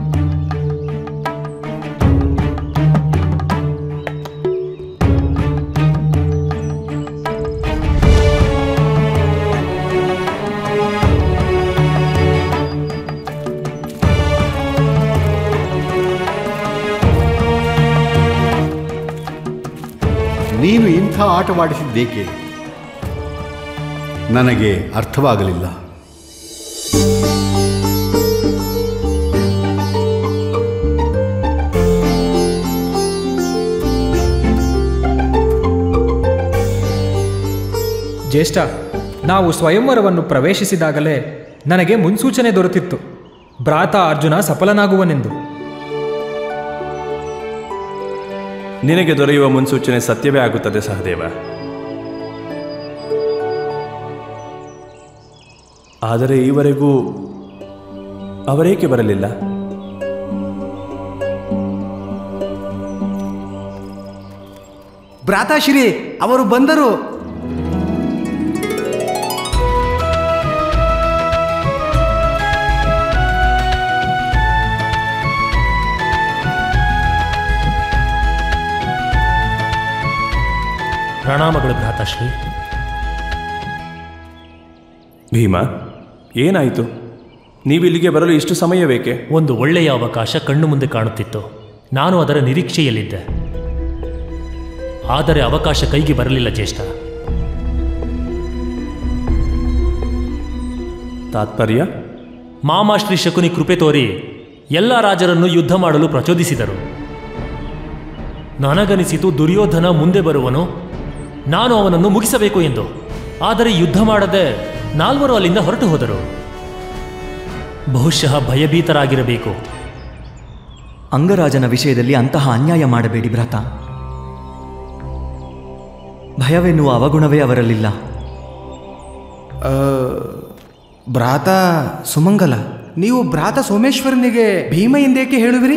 ನೀನು ಇಂಥ ಆಟವಾಡಿಸಿದ್ದೇಕೆ ನನಗೆ ಅರ್ಥವಾಗಲಿಲ್ಲ ಜ್ಯೇಷ್ಠ ನಾವು ಸ್ವಯಂವರವನ್ನು ಪ್ರವೇಶಿಸಿದಾಗಲೇ ನನಗೆ ಮುನ್ಸೂಚನೆ ದೊರೆತಿತ್ತು ಭ್ರಾತ ಅರ್ಜುನ ಸಫಲನಾಗುವನೆಂದು ನಿನಗೆ ದೊರೆಯುವ ಮುನ್ಸೂಚನೆ ಸತ್ಯವೇ ಆಗುತ್ತದೆ ಸಹದೇವ ಆದರೆ ಈವರೆಗೂ ಅವರೇಕೆ ಬರಲಿಲ್ಲ ಭ್ರಾತಾಶ್ರೀ ಅವರು ಬಂದರು ಪ್ರಣಾಮಗಳು ಭ್ರಾತಾಶ್ರೀ ಭೀಮ ಏನಾಯಿತು ನೀವಿಲ್ಲಿಗೆ ಬರಲು ಇಷ್ಟು ಸಮಯವೇಕೆ ಒಂದು ಒಳ್ಳೆಯ ಅವಕಾಶ ಕಣ್ಣು ಮುಂದೆ ಕಾಣುತ್ತಿತ್ತು ನಾನು ಅದರ ನಿರೀಕ್ಷೆಯಲ್ಲಿದ್ದೆ ಆದರೆ ಅವಕಾಶ ಕೈಗೆ ಬರಲಿಲ್ಲ ಜ್ಯೇಷ್ಠ ತಾತ್ಪರ್ಯ ಮಾಮ ಶ್ರೀ ಶಕುನಿ ಕೃಪೆ ತೋರಿ ಎಲ್ಲ ರಾಜರನ್ನು ಯುದ್ಧ ಮಾಡಲು ಪ್ರಚೋದಿಸಿದರು ನನಗನಿಸಿತು ದುರ್ಯೋಧನ ಮುಂದೆ ಬರುವನು ನಾನು ಅವನನ್ನು ಮುಗಿಸಬೇಕು ಎಂದು ಆದರೆ ಯುದ್ಧ ಮಾಡದೆ ನಾಲ್ವರು ಅಲ್ಲಿಂದ ಹೊರಟು ಹೋದರು ಬಹುಶಃ ಭಯಭೀತರಾಗಿರಬೇಕು ಅಂಗರಾಜನ ವಿಷಯದಲ್ಲಿ ಅಂತಹ ಅನ್ಯಾಯ ಮಾಡಬೇಡಿ ಭ್ರಾತ ಭಯವೆನ್ನುವ ಅವಗುಣವೇ ಅವರಲ್ಲಿಲ್ಲ ಭ್ರಾತ ಸುಮಂಗಲ ನೀವು ಭ್ರಾತ ಸೋಮೇಶ್ವರನಿಗೆ ಭೀಮ ಎಂದೇಕೆ ಹೇಳುವಿರಿ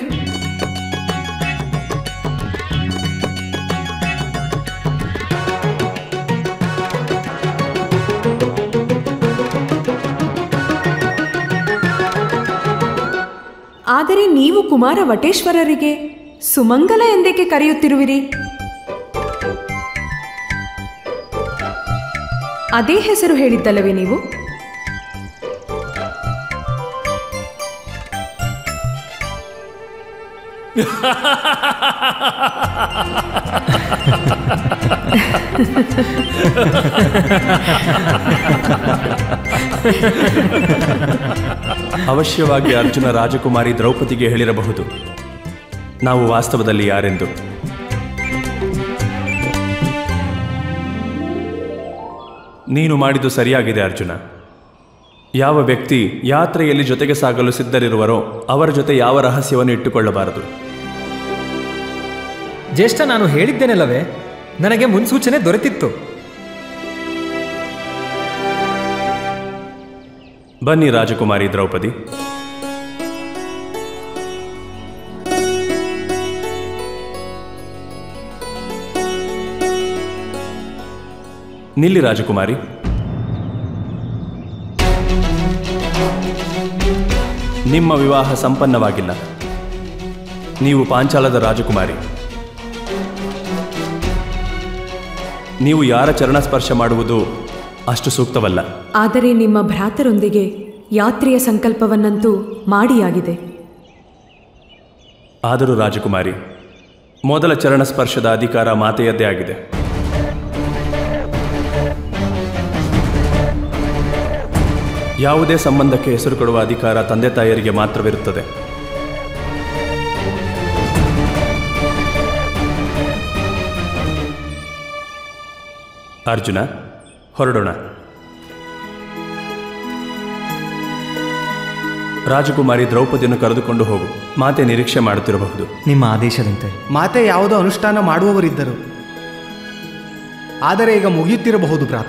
ಆದರೆ ನೀವು ಕುಮಾರ ವಟೇಶ್ವರರಿಗೆ ಸುಮಂಗಲ ಎಂದೇಕೆ ಕರೆಯುತ್ತಿರುವಿರಿ ಅದೇ ಹೆಸರು ಹೇಳಿದ್ದಲ್ಲವೇ ನೀವು ಅವಶ್ಯವಾಗಿ ಅರ್ಜುನ ರಾಜಕುಮಾರಿ ದ್ರೌಪದಿಗೆ ಹೇಳಿರಬಹುದು ನಾವು ವಾಸ್ತವದಲ್ಲಿ ಯಾರೆಂದು ನೀನು ಮಾಡಿದ್ದು ಸರಿಯಾಗಿದೆ ಅರ್ಜುನ ಯಾವ ವ್ಯಕ್ತಿ ಯಾತ್ರೆಯಲ್ಲಿ ಜೊತೆಗೆ ಸಾಗಲು ಸಿದ್ಧರಿರುವರೋ ಅವರ ಜೊತೆ ಯಾವ ರಹಸ್ಯವನ್ನು ಇಟ್ಟುಕೊಳ್ಳಬಾರದು ಜ್ಯೇಷ್ಠ ನಾನು ಹೇಳಿದ್ದೇನಲ್ಲವೇ ನನಗೆ ಮುನ್ಸೂಚನೆ ದೊರೆತಿತ್ತು ಬನ್ನಿ ರಾಜಕುಮಾರಿ ದ್ರೌಪದಿ ನಿಲ್ಲಿ ರಾಜಕುಮಾರಿ ನಿಮ್ಮ ವಿವಾಹ ಸಂಪನ್ನವಾಗಿಲ್ಲ ನೀವು ಪಾಂಚಾಲದ ರಾಜಕುಮಾರಿ ನೀವು ಯಾರ ಚರಣ ಸ್ಪರ್ಶ ಮಾಡುವುದು ಅಷ್ಟು ಸೂಕ್ತವಲ್ಲ ಆದರೆ ನಿಮ್ಮ ಭ್ರಾತರೊಂದಿಗೆ ಯಾತ್ರೆಯ ಸಂಕಲ್ಪವನ್ನಂತೂ ಮಾಡಿಯಾಗಿದೆ ಆದರೂ ರಾಜಕುಮಾರಿ ಮೊದಲ ಚರಣ ಸ್ಪರ್ಶದ ಅಧಿಕಾರ ಮಾತೆಯದ್ದೇ ಆಗಿದೆ ಯಾವುದೇ ಸಂಬಂಧಕ್ಕೆ ಹೆಸರು ಕೊಡುವ ಅಧಿಕಾರ ತಂದೆ ತಾಯಿಯರಿಗೆ ಮಾತ್ರವಿರುತ್ತದೆ ಅರ್ಜುನ ಹೊರಡೋಣ ರಾಜಕುಮಾರಿ ದ್ರೌಪದಿಯನ್ನು ಕರೆದುಕೊಂಡು ಹೋಗು ಮಾತೆ ನಿರೀಕ್ಷೆ ಮಾಡುತ್ತಿರಬಹುದು ನಿಮ್ಮ ಆದೇಶದಂತೆ ಮಾತೆ ಯಾವುದೋ ಅನುಷ್ಠಾನ ಮಾಡುವವರಿದ್ದರು ಆದರೆ ಈಗ ಮುಗಿಯುತ್ತಿರಬಹುದು ಭ್ರಾತ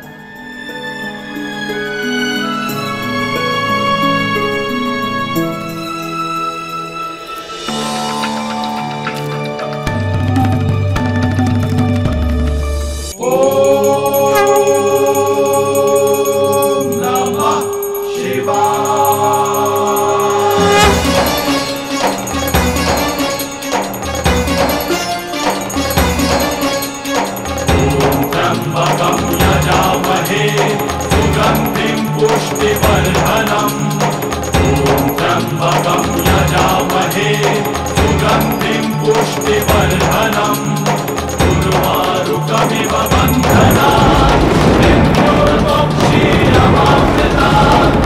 त्र्यम्बकं यजामहे सुगन्धिं पुष्टिवर्धनम् ॐ त्र्यम्बकं यजामहे सुगन्धिं पुष्टिवर्धनम् उर्वारुकमिव बन्धनात् मृत्युर्मोक्षीयमामृतात्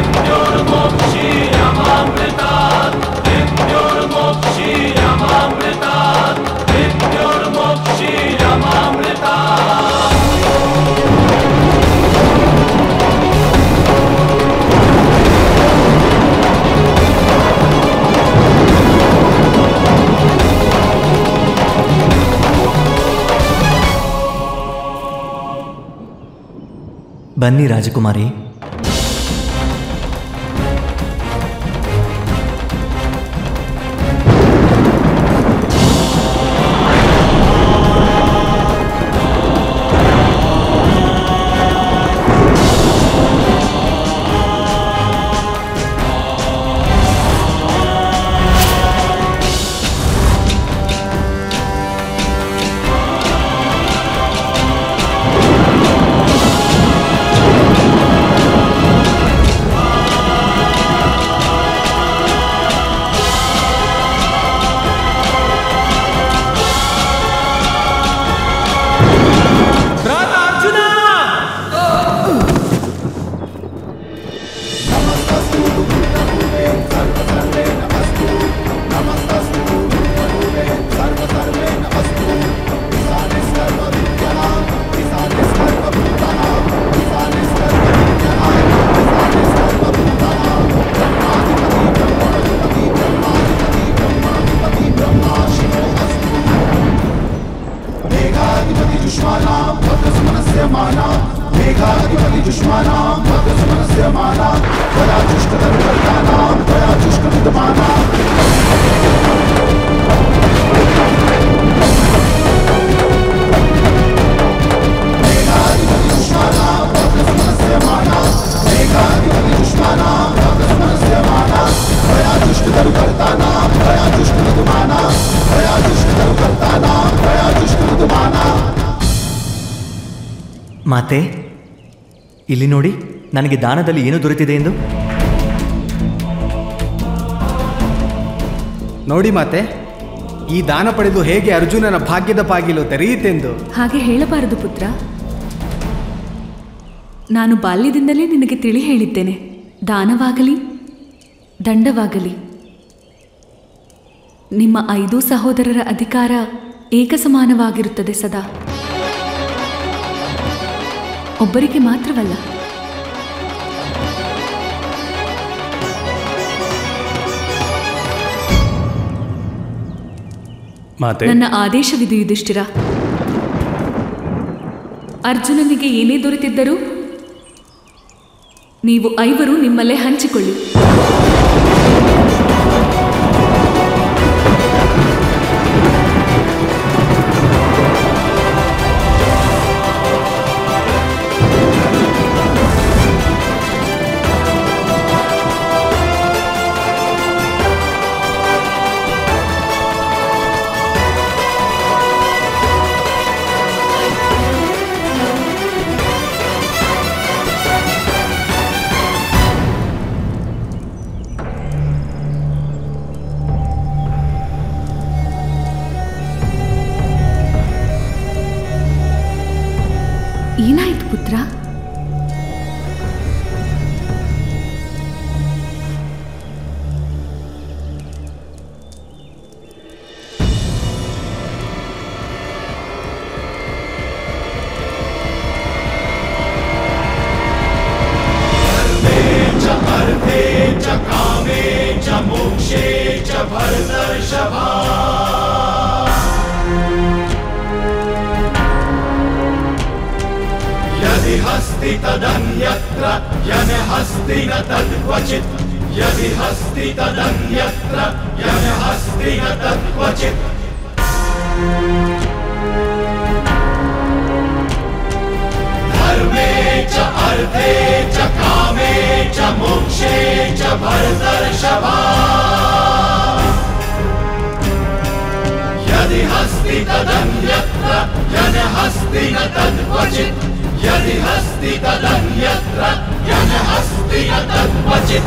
मृत्युर्मोक्षीयमामृतात् मृत्युर्मोक्षीयमामृतात् मृत्युर्मोक्षीयमामृतात् ಬನ್ನಿ ರಾಜಕುಮಾರಿ मेघाधिपति जुष्मानां भद्रसुमनस्य माना मेघाधिपति जुष्मानां भद्रसुमनस्य माना त्वया जुष्टतरुकर्तानां त्वया जुष्टविद्यमाना मेघाधिपति जुष्मानां भद्रसुमनस्य माना मेघाधिपति जुष्मानां भद्रसुमनस्य माना त्वया जुष्टतरुकर्तानां त्वया जुष्टविद्यमाना त्वया जुष्टतरुकर्तानां त्वया जुष्टविद्यमाना ಮಾತೆ ಇಲ್ಲಿ ನೋಡಿ ನನಗೆ ದಾನದಲ್ಲಿ ಏನು ದೊರೆತಿದೆ ಎಂದು ನೋಡಿ ಮಾತೆ ಈ ದಾನ ಪಡೆದು ಹೇಗೆ ಅರ್ಜುನನ ಭಾಗ್ಯದ ಬಾಗಿಲು ತೆರೆಯಿತೆಂದು ಹಾಗೆ ಹೇಳಬಾರದು ಪುತ್ರ ನಾನು ಬಾಲ್ಯದಿಂದಲೇ ನಿನಗೆ ತಿಳಿ ಹೇಳಿದ್ದೇನೆ ದಾನವಾಗಲಿ ದಂಡವಾಗಲಿ ನಿಮ್ಮ ಐದೂ ಸಹೋದರರ ಅಧಿಕಾರ ಏಕಸಮಾನವಾಗಿರುತ್ತದೆ ಸದಾ ಒಬ್ಬರಿಗೆ ಮಾತ್ರವಲ್ಲ ಮಾತೆ ನನ್ನ ಆದೇಶವಿದು ಯುಧಿಷ್ಠಿರ ಅರ್ಜುನನಿಗೆ ಏನೇ ದೊರೆತಿದ್ದರೂ ನೀವು ಐವರು ನಿಮ್ಮಲ್ಲೇ ಹಂಚಿಕೊಳ್ಳಿ ಏನಾಯ್ತು ಪುತ್ರ च अर्थे च कामे च मोक्षे च भरतर्षभा यदि हस्ति तदन्यत्र यन हस्ति न तद्क्वचित् यदि हस्ति तदन्यत्र यन हस्ति न तद्क्वचित् धर्मे च अर्थे च कामे च मोक्षे च भरतर्षभा यदि हस्ति तदन्यत्र यन हस्ति न तद्क्वचित् यदि हस्ति तदन्यत्र यन हस्ति न तद्क्वचित्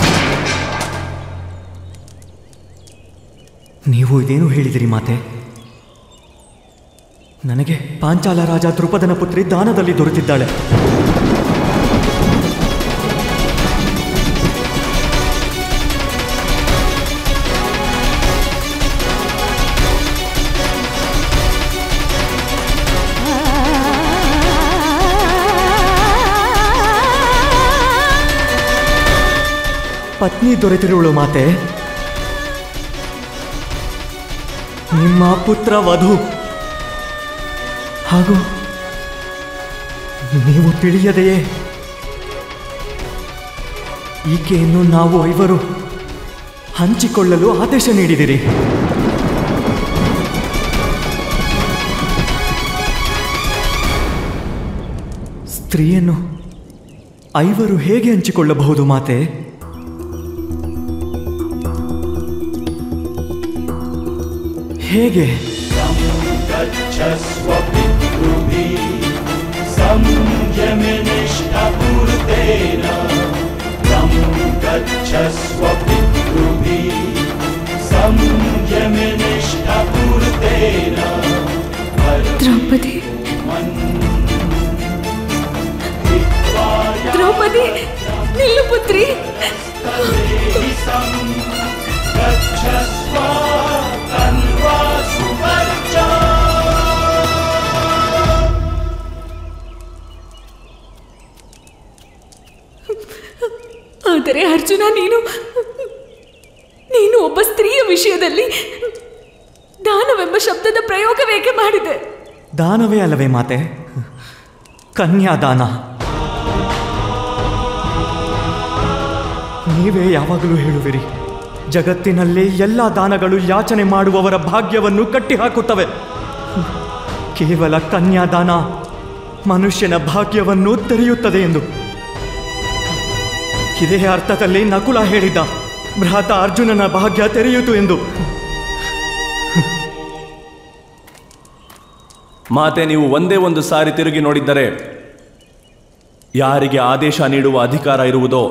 ನೀವು ಇದೇನು ಹೇಳಿದಿರಿ ಮಾತೆ ನನಗೆ ಪಾಂಚಾಲ ರಾಜ ದೃಪದನ ಪುತ್ರಿ ದಾನದಲ್ಲಿ ದೊರೆತಿದ್ದಾಳೆ ಪತ್ನಿ ದೊರೆತಿರುವಳು ಮಾತೆ ನಿಮ್ಮ ಪುತ್ರ ವಧು ಹಾಗೂ ನೀವು ತಿಳಿಯದೆಯೇ ಈಕೆಯನ್ನು ನಾವು ಐವರು ಹಂಚಿಕೊಳ್ಳಲು ಆದೇಶ ನೀಡಿದಿರಿ ಸ್ತ್ರೀಯನ್ನು ಐವರು ಹೇಗೆ ಹಂಚಿಕೊಳ್ಳಬಹುದು ಮಾತೆ ಹೇಗೆ गच्छस्व पितृभिः संयमनिष्ठपूर्तेन तं गच्छस्व पितृभिः संयमनिष्ठपूर्तेन ದ್ರೌಪದಿ ದ್ರೌಪದಿ ನಿಲ್ಲು ಪುತ್ರಿ गच्छस्व तन्वा सुवर्चा ಆದರೆ ಅರ್ಜುನ ನೀನು ನೀನು ಒಬ್ಬ ಸ್ತ್ರೀಯ ವಿಷಯದಲ್ಲಿ ದಾನವೆಂಬ ಶಬ್ದದ ಪ್ರಯೋಗವೇಕೆ ಮಾಡಿದೆ ದಾನವೇ ಅಲ್ಲವೇ ಮಾತೆ ಕನ್ಯಾದಾನ ನೀವೇ ಯಾವಾಗಲೂ ಹೇಳುವಿರಿ ಜಗತ್ತಿನಲ್ಲಿ ಎಲ್ಲ ದಾನಗಳು ಯಾಚನೆ ಮಾಡುವವರ ಭಾಗ್ಯವನ್ನು ಕಟ್ಟಿಹಾಕುತ್ತವೆ ಕೇವಲ ಕನ್ಯಾದಾನ ಮನುಷ್ಯನ ಭಾಗ್ಯವನ್ನು ತೆರೆಯುತ್ತದೆ ಎಂದು ಇದೇ ಅರ್ಥದಲ್ಲಿ ನಕುಲ ಹೇಳಿದ್ದ ಭ್ರಾತ ಅರ್ಜುನನ ಭಾಗ್ಯ ತೆರೆಯಿತು ಎಂದು ಮಾತೆ ನೀವು ಒಂದೇ ಒಂದು ಸಾರಿ ತಿರುಗಿ ನೋಡಿದ್ದರೆ ಯಾರಿಗೆ ಆದೇಶ ನೀಡುವ ಅಧಿಕಾರ ಇರುವುದೋ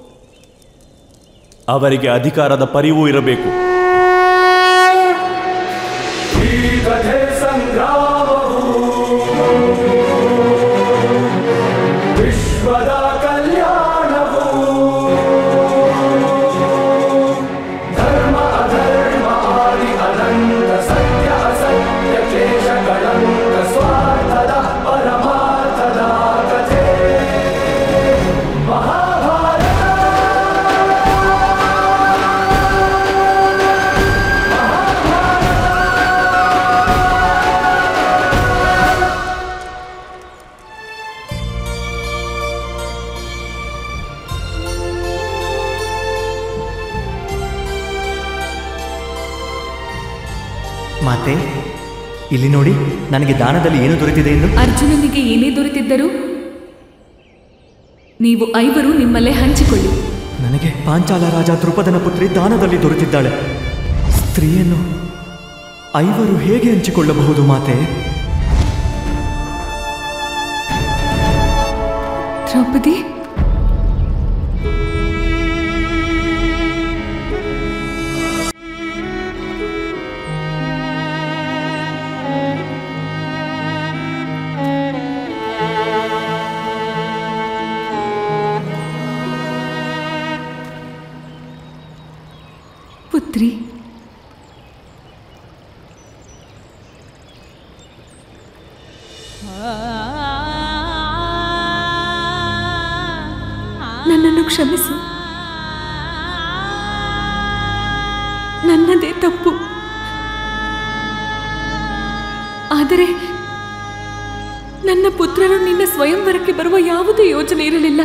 ಅವರಿಗೆ ಅಧಿಕಾರದ ಪರಿವೂ ಇರಬೇಕು ಈ ಕಥೆ ಸಂಗ್ರಾಮವು ವಿಶ್ವದ ಕಲ್ಯಾಣವು ಧರ್ಮ ಅಧರ್ಮ ಆದಿ ಅನಂತ ಸತ್ಯ ಅಸತ್ಯ ಕ್ಲೇಶ ಕಳಂಕ ಸ್ವಾರ್ಥದ ಪರಮಾರ್ಥದ ಕಥೆ ಮಹಾಭಾರತ ಮಾತೆ ಇಲ್ಲಿ ನೋಡಿ ನನಗೆ ದಾನದಲ್ಲಿ ಏನು ದೊರೆತಿದೆ ಎಂದು ಅರ್ಜುನನಿಗೆ ಏನೇ ದೊರೆತಿದ್ದರೂ ನೀವು ಐವರು ನಿಮ್ಮಲ್ಲೇ ಹಂಚಿಕೊಳ್ಳಿ ನನಗೆ ಪಾಂಚಾಲ ರಾಜ ದೃಪದನ ಪುತ್ರಿ ದಾನದಲ್ಲಿ ದೊರೆತಿದ್ದಾಳೆ ಸ್ತ್ರೀಯನ್ನು ಐವರು ಹೇಗೆ ಹಂಚಿಕೊಳ್ಳಬಹುದು ಮಾತೆ ದ್ರೌಪದಿ ಪುತ್ರಿ ನನ್ನನ್ನು ಕ್ಷಮಿಸು ನನ್ನದೇ ತಪ್ಪು ಆದರೆ ನನ್ನ ಪುತ್ರರು ನಿನ್ನ ಸ್ವಯಂವರಕ್ಕೆ ಬರುವ ಯಾವುದೇ ಯೋಚನೆ ಇರಲಿಲ್ಲ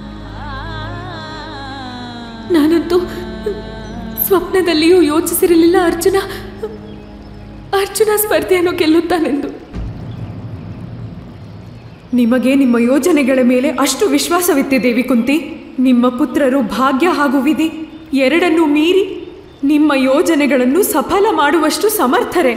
ನಾನಂತೂ ಸ್ವಪ್ನದಲ್ಲಿಯೂ ಯೋಚಿಸಿರಲಿಲ್ಲ ಅರ್ಜುನ ಅರ್ಜುನ ಸ್ಪರ್ಧೆಯನ್ನು ಗೆಲ್ಲುತ್ತಾನೆಂದು ನಿಮಗೆ ನಿಮ್ಮ ಯೋಜನೆಗಳ ಮೇಲೆ ಅಷ್ಟು ವಿಶ್ವಾಸವಿತ್ತೆ ದೇವಿ ಕುಂತಿ ನಿಮ್ಮ ಪುತ್ರರು ಭಾಗ್ಯ ಹಾಗೂ ವಿಧಿ ಎರಡನ್ನೂ ಮೀರಿ ನಿಮ್ಮ ಯೋಜನೆಗಳನ್ನು ಸಫಲ ಮಾಡುವಷ್ಟು ಸಮರ್ಥರೆ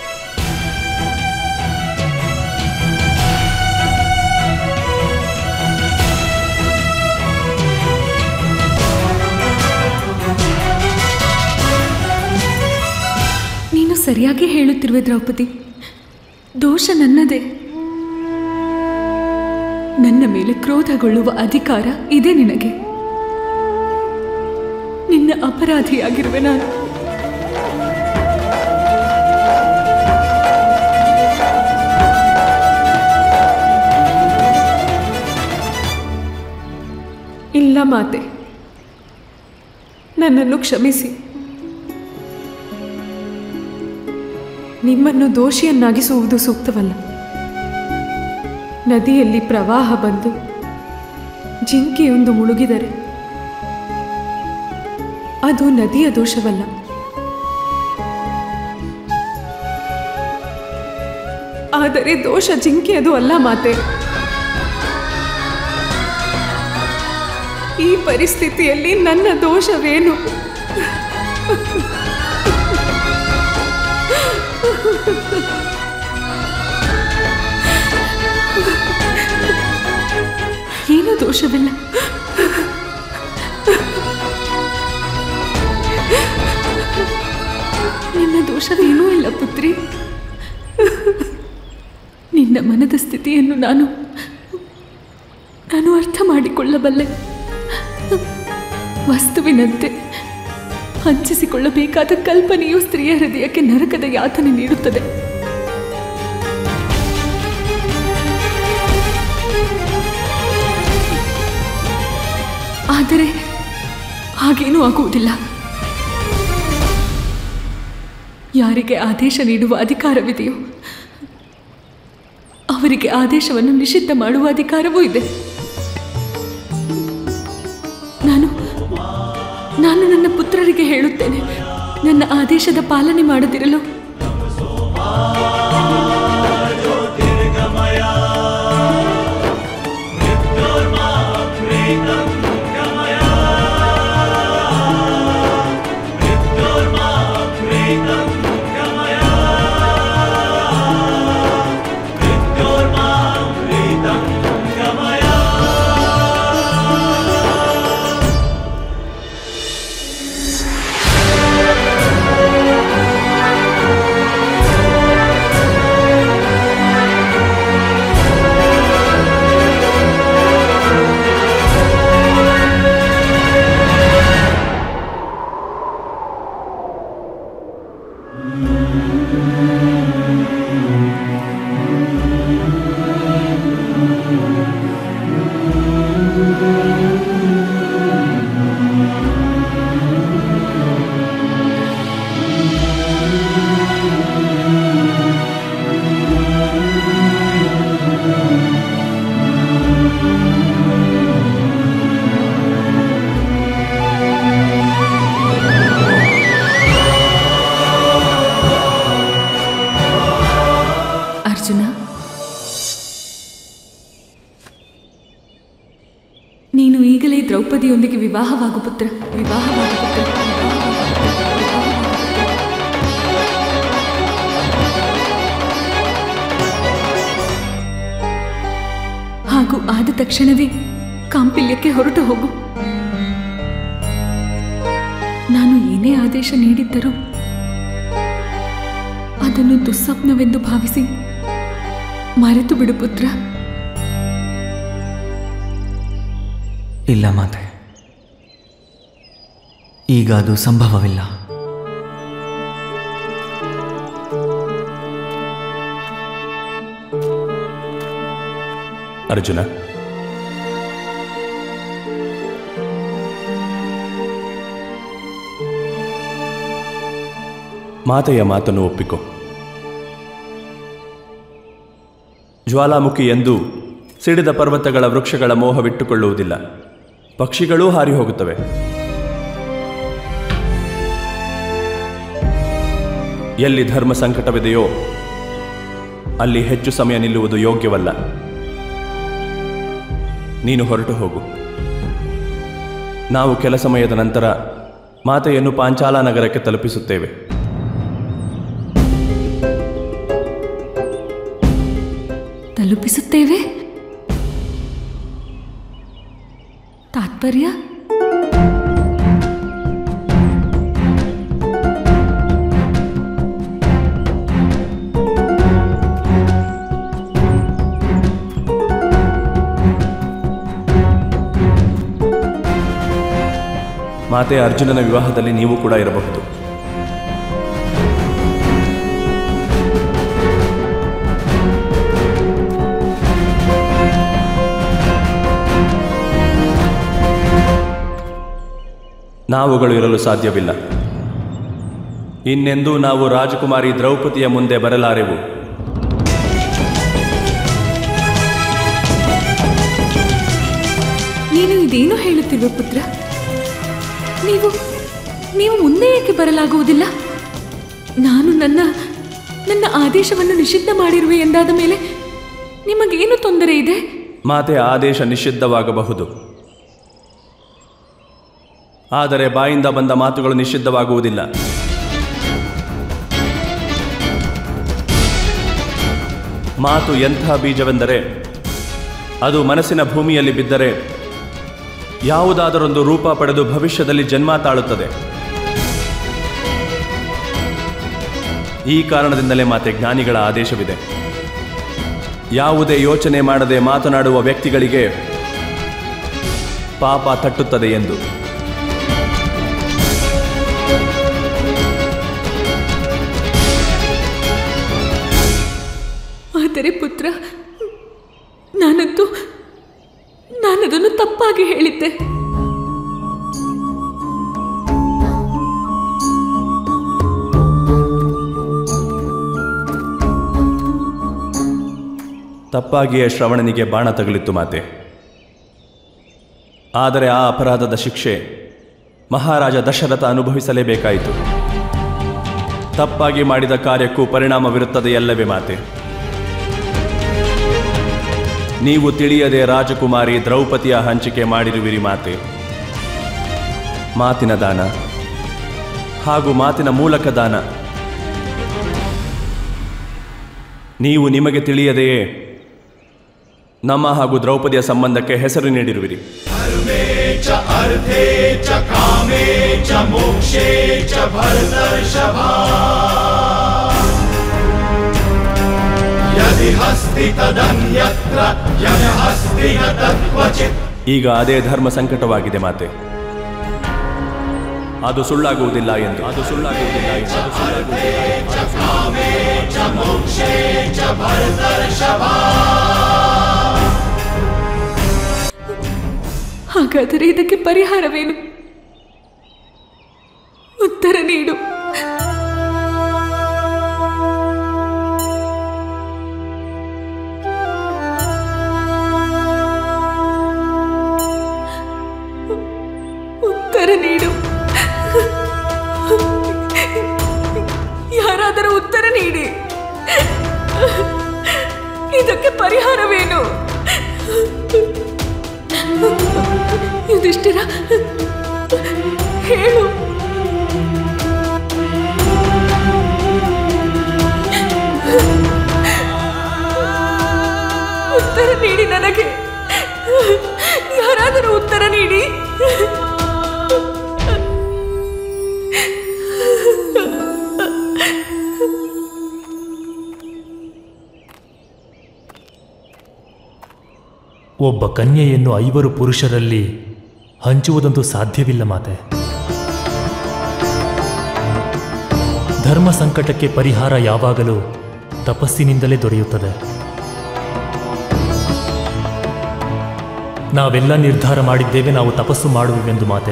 ನೀನು ಸರಿಯಾಗಿ ಹೇಳುತ್ತಿರುವೆ ದ್ರೌಪದಿ ದೋಷ ನನ್ನದೇ ನನ್ನ ಮೇಲೆ ಕ್ರೋಧಗೊಳ್ಳುವ ಅಧಿಕಾರ ಇದೆ ನಿನಗೆ ನಿನ್ನ ಅಪರಾಧಿಯಾಗಿರುವೆ ನಾನು ಇಲ್ಲ ಮಾತೆ ನನ್ನನ್ನು ಕ್ಷಮಿಸಿ ನಿಮ್ಮನ್ನು ದೋಷಿಯನ್ನಾಗಿಸುವುದು ಸೂಕ್ತವಲ್ಲ ನದಿಯಲ್ಲಿ ಪ್ರವಾಹ ಬಂದು ಜಿಂಕೆಯೊಂದು ಮುಳುಗಿದರೆ ಅದು ನದಿಯ ದೋಷವಲ್ಲ ಆದರೆ ದೋಷ ಜಿಂಕೆಯದು ಅಲ್ಲ ಮಾತೆ ಈ ಪರಿಸ್ಥಿತಿಯಲ್ಲಿ ನನ್ನ ದೋಷವೇನು ಏನೂ ದೋಷವಿಲ್ಲ ನಿನ್ನ ದೋಷವೇನೂ ಇಲ್ಲ ಪುತ್ರಿ ನಿನ್ನ ಮನದ ಸ್ಥಿತಿಯನ್ನು ನಾನು ನಾನು ಅರ್ಥ ಮಾಡಿಕೊಳ್ಳಬಲ್ಲೆ ವಸ್ತುವಿನಂತೆ ಹಂಚಿಸಿಕೊಳ್ಳಬೇಕಾದ ಕಲ್ಪನೆಯು ಸ್ತ್ರೀಯ ಹೃದಯಕ್ಕೆ ನರಕದ ಯಾತನೆ ನೀಡುತ್ತದೆ ಆದರೆ ಹಾಗೇನೂ ಆಗುವುದಿಲ್ಲ ಯಾರಿಗೆ ಆದೇಶ ನೀಡುವ ಅಧಿಕಾರವಿದೆಯೋ ಅವರಿಗೆ ಆದೇಶವನ್ನು ನಿಷಿದ್ಧ ಮಾಡುವ ಅಧಿಕಾರವೂ ಇದೆ ನಾನು ನಾನು ನನ್ನ ಪುತ್ರರಿಗೆ ಹೇಳುತ್ತೇನೆ ನನ್ನ ಆದೇಶದ ಪಾಲನೆ ಮಾಡದಿರಲು ಗಮಯ ದ್ರೌಪದಿಯೊಂದಿಗೆ ವಿವಾಹವಾಗು ಪುತ್ರ ವಿವಾಹವಾಗು ಪುತ್ರ ಹಾಗೂ ಆದ ತಕ್ಷಣವೇ ಕಾಂಪಿಲ್ಯಕ್ಕೆ ಹೊರಟು ಹೋಗು ನಾನು ಏನೇ ಆದೇಶ ನೀಡಿದ್ದರೂ ಅದನ್ನು ದುಸ್ವಪ್ನವೆಂದು ಭಾವಿಸಿ ಮರೆತು ಬಿಡು ಪುತ್ರ ಇಲ್ಲ ಮಾತೆ ಈಗ ಅದು ಸಂಭವವಿಲ್ಲ ಅರ್ಜುನ ಮಾತೆಯ ಮಾತನ್ನು ಒಪ್ಪಿಕೊ ಜ್ವಾಲಾಮುಖಿ ಎಂದು ಸಿಡಿದ ಪರ್ವತಗಳ ವೃಕ್ಷಗಳ ಮೋಹವಿಟ್ಟುಕೊಳ್ಳುವುದಿಲ್ಲ ಪಕ್ಷಿಗಳೂ ಹಾರಿ ಹೋಗುತ್ತವೆ ಎಲ್ಲಿ ಧರ್ಮ ಸಂಕಟವಿದೆಯೋ ಅಲ್ಲಿ ಹೆಚ್ಚು ಸಮಯ ನಿಲ್ಲುವುದು ಯೋಗ್ಯವಲ್ಲ ನೀನು ಹೊರಟು ಹೋಗು ನಾವು ಕೆಲ ಸಮಯದ ನಂತರ ಮಾತೆಯನ್ನು ಪಾಂಚಾಲ ನಗರಕ್ಕೆ ತಲುಪಿಸುತ್ತೇವೆ ತಲುಪಿಸುತ್ತೇವೆ ತಾತ್ಪರ್ಯ ಮಾತೆ ಅರ್ಜುನನ ವಿವಾಹದಲ್ಲಿ ನೀವು ಕೂಡ ಇರಬಹುದು ನಾವುಗಳು ಇರಲು ಸಾಧ್ಯವಿಲ್ಲ ಇನ್ನೆಂದೂ ನಾವು ರಾಜಕುಮಾರಿ ದ್ರೌಪದಿಯ ಮುಂದೆ ಬರಲಾರೆವು ನೀನು ಇದೇನು ಹೇಳುತ್ತಿರುವ ಪುತ್ರ ನೀವು ನೀವು ಮುಂದೆ ಏಕೆ ಬರಲಾಗುವುದಿಲ್ಲ ನಾನು ನನ್ನ ನನ್ನ ಆದೇಶವನ್ನು ನಿಷಿದ್ಧ ಮಾಡಿರುವೆ ಎಂದಾದ ಮೇಲೆ ನಿಮಗೇನು ತೊಂದರೆ ಇದೆ ಮಾತೆ ಆದೇಶ ನಿಷಿದ್ಧವಾಗಬಹುದು ಆದರೆ ಬಾಯಿಂದ ಬಂದ ಮಾತುಗಳು ನಿಷಿದ್ಧವಾಗುವುದಿಲ್ಲ ಮಾತು ಎಂಥ ಬೀಜವೆಂದರೆ ಅದು ಮನಸ್ಸಿನ ಭೂಮಿಯಲ್ಲಿ ಬಿದ್ದರೆ ಯಾವುದಾದರೊಂದು ರೂಪ ಪಡೆದು ಭವಿಷ್ಯದಲ್ಲಿ ಜನ್ಮ ತಾಳುತ್ತದೆ ಈ ಕಾರಣದಿಂದಲೇ ಮಾತೆ ಜ್ಞಾನಿಗಳ ಆದೇಶವಿದೆ ಯಾವುದೇ ಯೋಚನೆ ಮಾಡದೆ ಮಾತನಾಡುವ ವ್ಯಕ್ತಿಗಳಿಗೆ ಪಾಪ ತಟ್ಟುತ್ತದೆ ಎಂದು ಆದರೆ ಪುತ್ರ ನಾನಂತೂ ನಾನದನ್ನು ತಪ್ಪಾಗಿ ಹೇಳಿದ್ದೆ ತಪ್ಪಾಗಿಯೇ ಶ್ರವಣನಿಗೆ ಬಾಣ ತಗುಲಿತ್ತು ಮಾತೆ ಆದರೆ ಆ ಅಪರಾಧದ ಶಿಕ್ಷೆ ಮಹಾರಾಜ ದಶರಥ ಅನುಭವಿಸಲೇಬೇಕಾಯಿತು ತಪ್ಪಾಗಿ ಮಾಡಿದ ಕಾರ್ಯಕ್ಕೂ ಪರಿಣಾಮವಿರುತ್ತದೆ ಎಲ್ಲವೇ ಮಾತೆ ನೀವು ತಿಳಿಯದೆ ರಾಜಕುಮಾರಿ ದ್ರೌಪದಿಯ ಹಂಚಿಕೆ ಮಾಡಿರುವಿರಿ ಮಾತೆ ಮಾತಿನ ದಾನ ಹಾಗೂ ಮಾತಿನ ಮೂಲಕ ದಾನ ನೀವು ನಿಮಗೆ ತಿಳಿಯದೆಯೇ ನಮ್ಮ ಹಾಗೂ ದ್ರೌಪದಿಯ ಸಂಬಂಧಕ್ಕೆ ಹೆಸರು ನೀಡಿರುವಿರಿ धर्मे च अर्थे च कामे च मोक्षे च भरतर्षभा यदि हस्ति तदन्यत्र यदि हस्ति न तत्क्वचित् ಈಗ ಅದೇ ಧರ್ಮ ಸಂಕಟವಾಗಿದೆ ಮಾತೆ ಅದು ಸುಳ್ಳಾಗುವುದಿಲ್ಲ ಎಂದು ಅದು ಸುಳ್ಳಾಗುವುದಿಲ್ಲ ಎಂದು ಅದು ಸುಳ್ಳಾಗುವುದಿಲ್ಲ ಎಂದು. च कामे च मोक्षे च भरतर्षभा ಹಾಗಾದರೆ ಇದಕ್ಕೆ ಪರಿಹಾರವೇನು ಉತ್ತರ ನೀಡು ಉತ್ತರ ನೀಡು ಯಾರಾದರೂ ಉತ್ತರ ನೀಡಿ ಇದಕ್ಕೆ ಪರಿಹಾರವೇನು ಯುಧಿಷ್ಠಿರ ಹೇಳು ಉತ್ತರ ನೀಡಿ ನನಗೆ ಯಾರಾದರೂ ಉತ್ತರ ನೀಡಿ ಒಬ್ಬ ಕನ್ಯೆಯನ್ನು ಐವರು ಪುರುಷರಲ್ಲಿ ಹಂಚುವುದಂತೂ ಸಾಧ್ಯವಿಲ್ಲ ಮಾತೆ ಧರ್ಮ ಸಂಕಟಕ್ಕೆ ಪರಿಹಾರ ಯಾವಾಗಲೂ ತಪಸ್ಸಿನಿಂದಲೇ ದೊರೆಯುತ್ತದೆ ನಾವೆಲ್ಲ ನಿರ್ಧಾರ ಮಾಡಿದ್ದೇವೆ ನಾವು ತಪಸ್ಸು ಮಾಡುವೆವೆಂದು ಮಾತೆ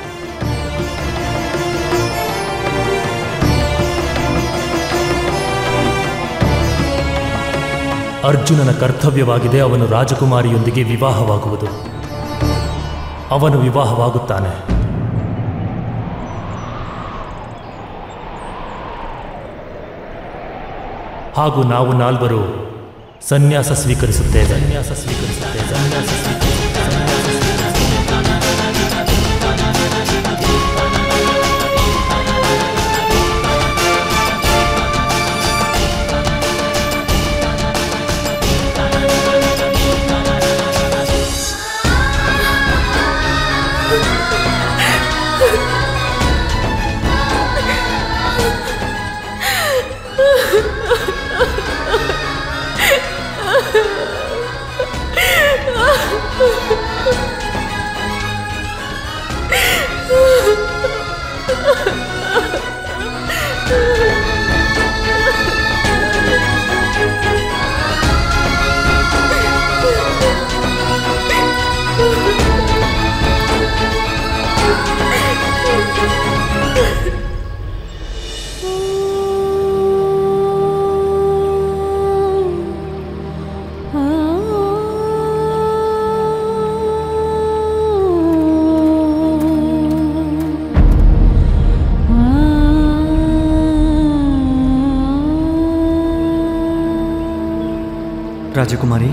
ಅರ್ಜುನನ ಕರ್ತವ್ಯವಾಗಿದೆ ಅವನು ರಾಜಕುಮಾರಿಯೊಂದಿಗೆ ವಿವಾಹವಾಗುವುದು ಅವನು ವಿವಾಹವಾಗುತ್ತಾನೆ ಹಾಗೂ ನಾವು ನಾಲ್ವರು ಸನ್ಯಾಸ ಸ್ವೀಕರಿಸುತ್ತೇವೆ ಸನ್ಯಾಸ ಸ್ವೀಕರಿಸುತ್ತೇವೆ ಸನ್ಯಾಸ ರಾಜಕುಮಾರಿ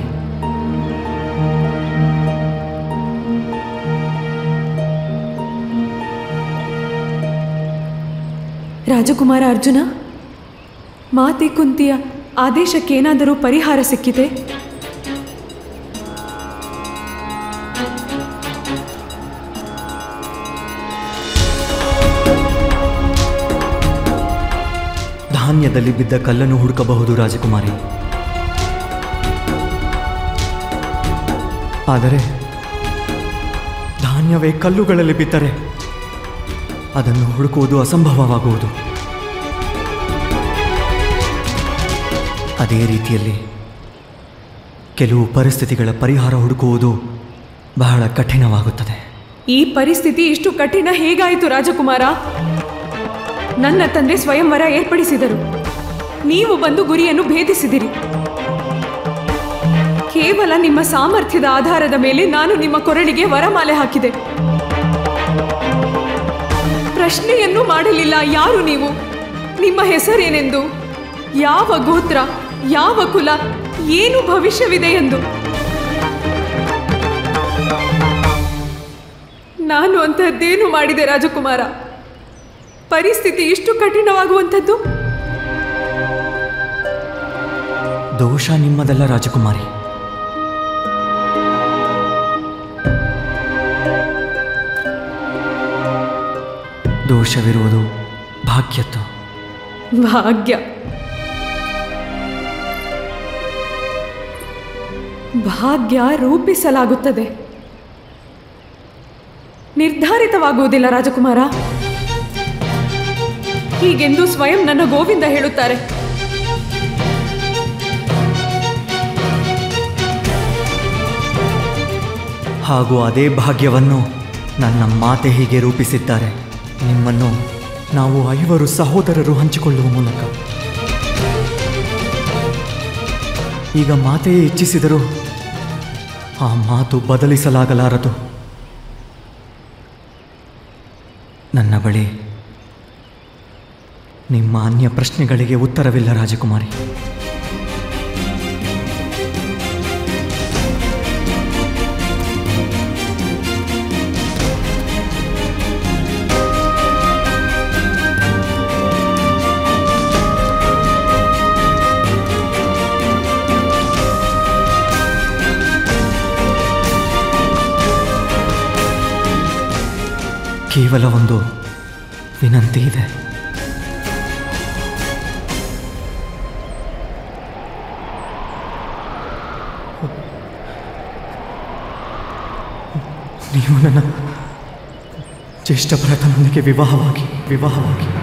ರಾಜಕುಮಾರ ಅರ್ಜುನ ಮಾತೆ ಕುಂತಿಯ ಆದೇಶಕ್ಕೇನಾದರೂ ಪರಿಹಾರ ಸಿಕ್ಕಿದೆ ಧಾನ್ಯದಲ್ಲಿ ಬಿದ್ದ ಕಲ್ಲನ್ನು ಹುಡುಕಬಹುದು ರಾಜಕುಮಾರಿ ಆದರೆ ಧಾನ್ಯವೇ ಕಲ್ಲುಗಳಲ್ಲಿ ಬಿದ್ದರೆ ಅದನ್ನು ಹುಡುಕುವುದು ಅಸಂಭವವಾಗುವುದು ಅದೇ ರೀತಿಯಲ್ಲಿ ಕೆಲವು ಪರಿಸ್ಥಿತಿಗಳ ಪರಿಹಾರ ಹುಡುಕುವುದು ಬಹಳ ಕಠಿಣವಾಗುತ್ತದೆ ಈ ಪರಿಸ್ಥಿತಿ ಇಷ್ಟು ಕಠಿಣ ಹೇಗಾಯಿತು ರಾಜಕುಮಾರ ನನ್ನ ತಂದೆ ಸ್ವಯಂವರ ಏರ್ಪಡಿಸಿದರು ನೀವು ಬಂದು ಗುರಿಯನ್ನು ಭೇದಿಸಿದಿರಿ ಕೇವಲ ನಿಮ್ಮ ಸಾಮರ್ಥ್ಯದ ಆಧಾರದ ಮೇಲೆ ನಾನು ನಿಮ್ಮ ಕೊರಳಿಗೆ ವರಮಾಲೆ ಹಾಕಿದೆ ಪ್ರಶ್ನೆಯನ್ನು ಮಾಡಲಿಲ್ಲ ಯಾರು ನೀವು ನಿಮ್ಮ ಹೆಸರೇನೆಂದು ಯಾವ ಗೋತ್ರ ಯಾವ ಕುಲ ಏನು ಭವಿಷ್ಯವಿದೆ ಎಂದು ನಾನು ಅಂತಹದ್ದೇನು ಮಾಡಿದೆ ರಾಜಕುಮಾರ ಪರಿಸ್ಥಿತಿ ಇಷ್ಟು ಕಠಿಣವಾಗುವಂಥದ್ದು ದೋಷ ನಿಮ್ಮದಲ್ಲ ರಾಜಕುಮಾರಿ ದೋಷವಿರುವುದು ಭಾಗ್ಯದ್ದು ಭಾಗ್ಯ ಭಾಗ್ಯ ರೂಪಿಸಲಾಗುತ್ತದೆ ನಿರ್ಧಾರಿತವಾಗುವುದಿಲ್ಲ ರಾಜಕುಮಾರ ಹೀಗೆಂದು ಸ್ವಯಂ ನನ್ನ ಗೋವಿಂದ ಹೇಳುತ್ತಾರೆ ಹಾಗೂ ಅದೇ ಭಾಗ್ಯವನ್ನು ನನ್ನ ಮಾತೆ ಹೀಗೆ ರೂಪಿಸಿದ್ದಾರೆ ನಿಮ್ಮನ್ನು ನಾವು ಐವರು ಸಹೋದರರು ಹಂಚಿಕೊಳ್ಳುವ ಮೂಲಕ ಈಗ ಮಾತೆಯೇ ಇಚ್ಛಿಸಿದರೂ ಆ ಮಾತು ಬದಲಿಸಲಾಗಲಾರದು ನನ್ನ ಬಳಿ ನಿಮ್ಮ ಅನ್ಯ ಪ್ರಶ್ನೆಗಳಿಗೆ ಉತ್ತರವಿಲ್ಲ ರಾಜಕುಮಾರಿ ಕೇವಲ ಒಂದು ವಿನಂತಿ ಇದೆ ನೀವು ನನ್ನ ಜ್ಯೇಷ್ಠ ಭರತನೊಂದಿಗೆ ವಿವಾಹವಾಗಿ ವಿವಾಹವಾಗಿ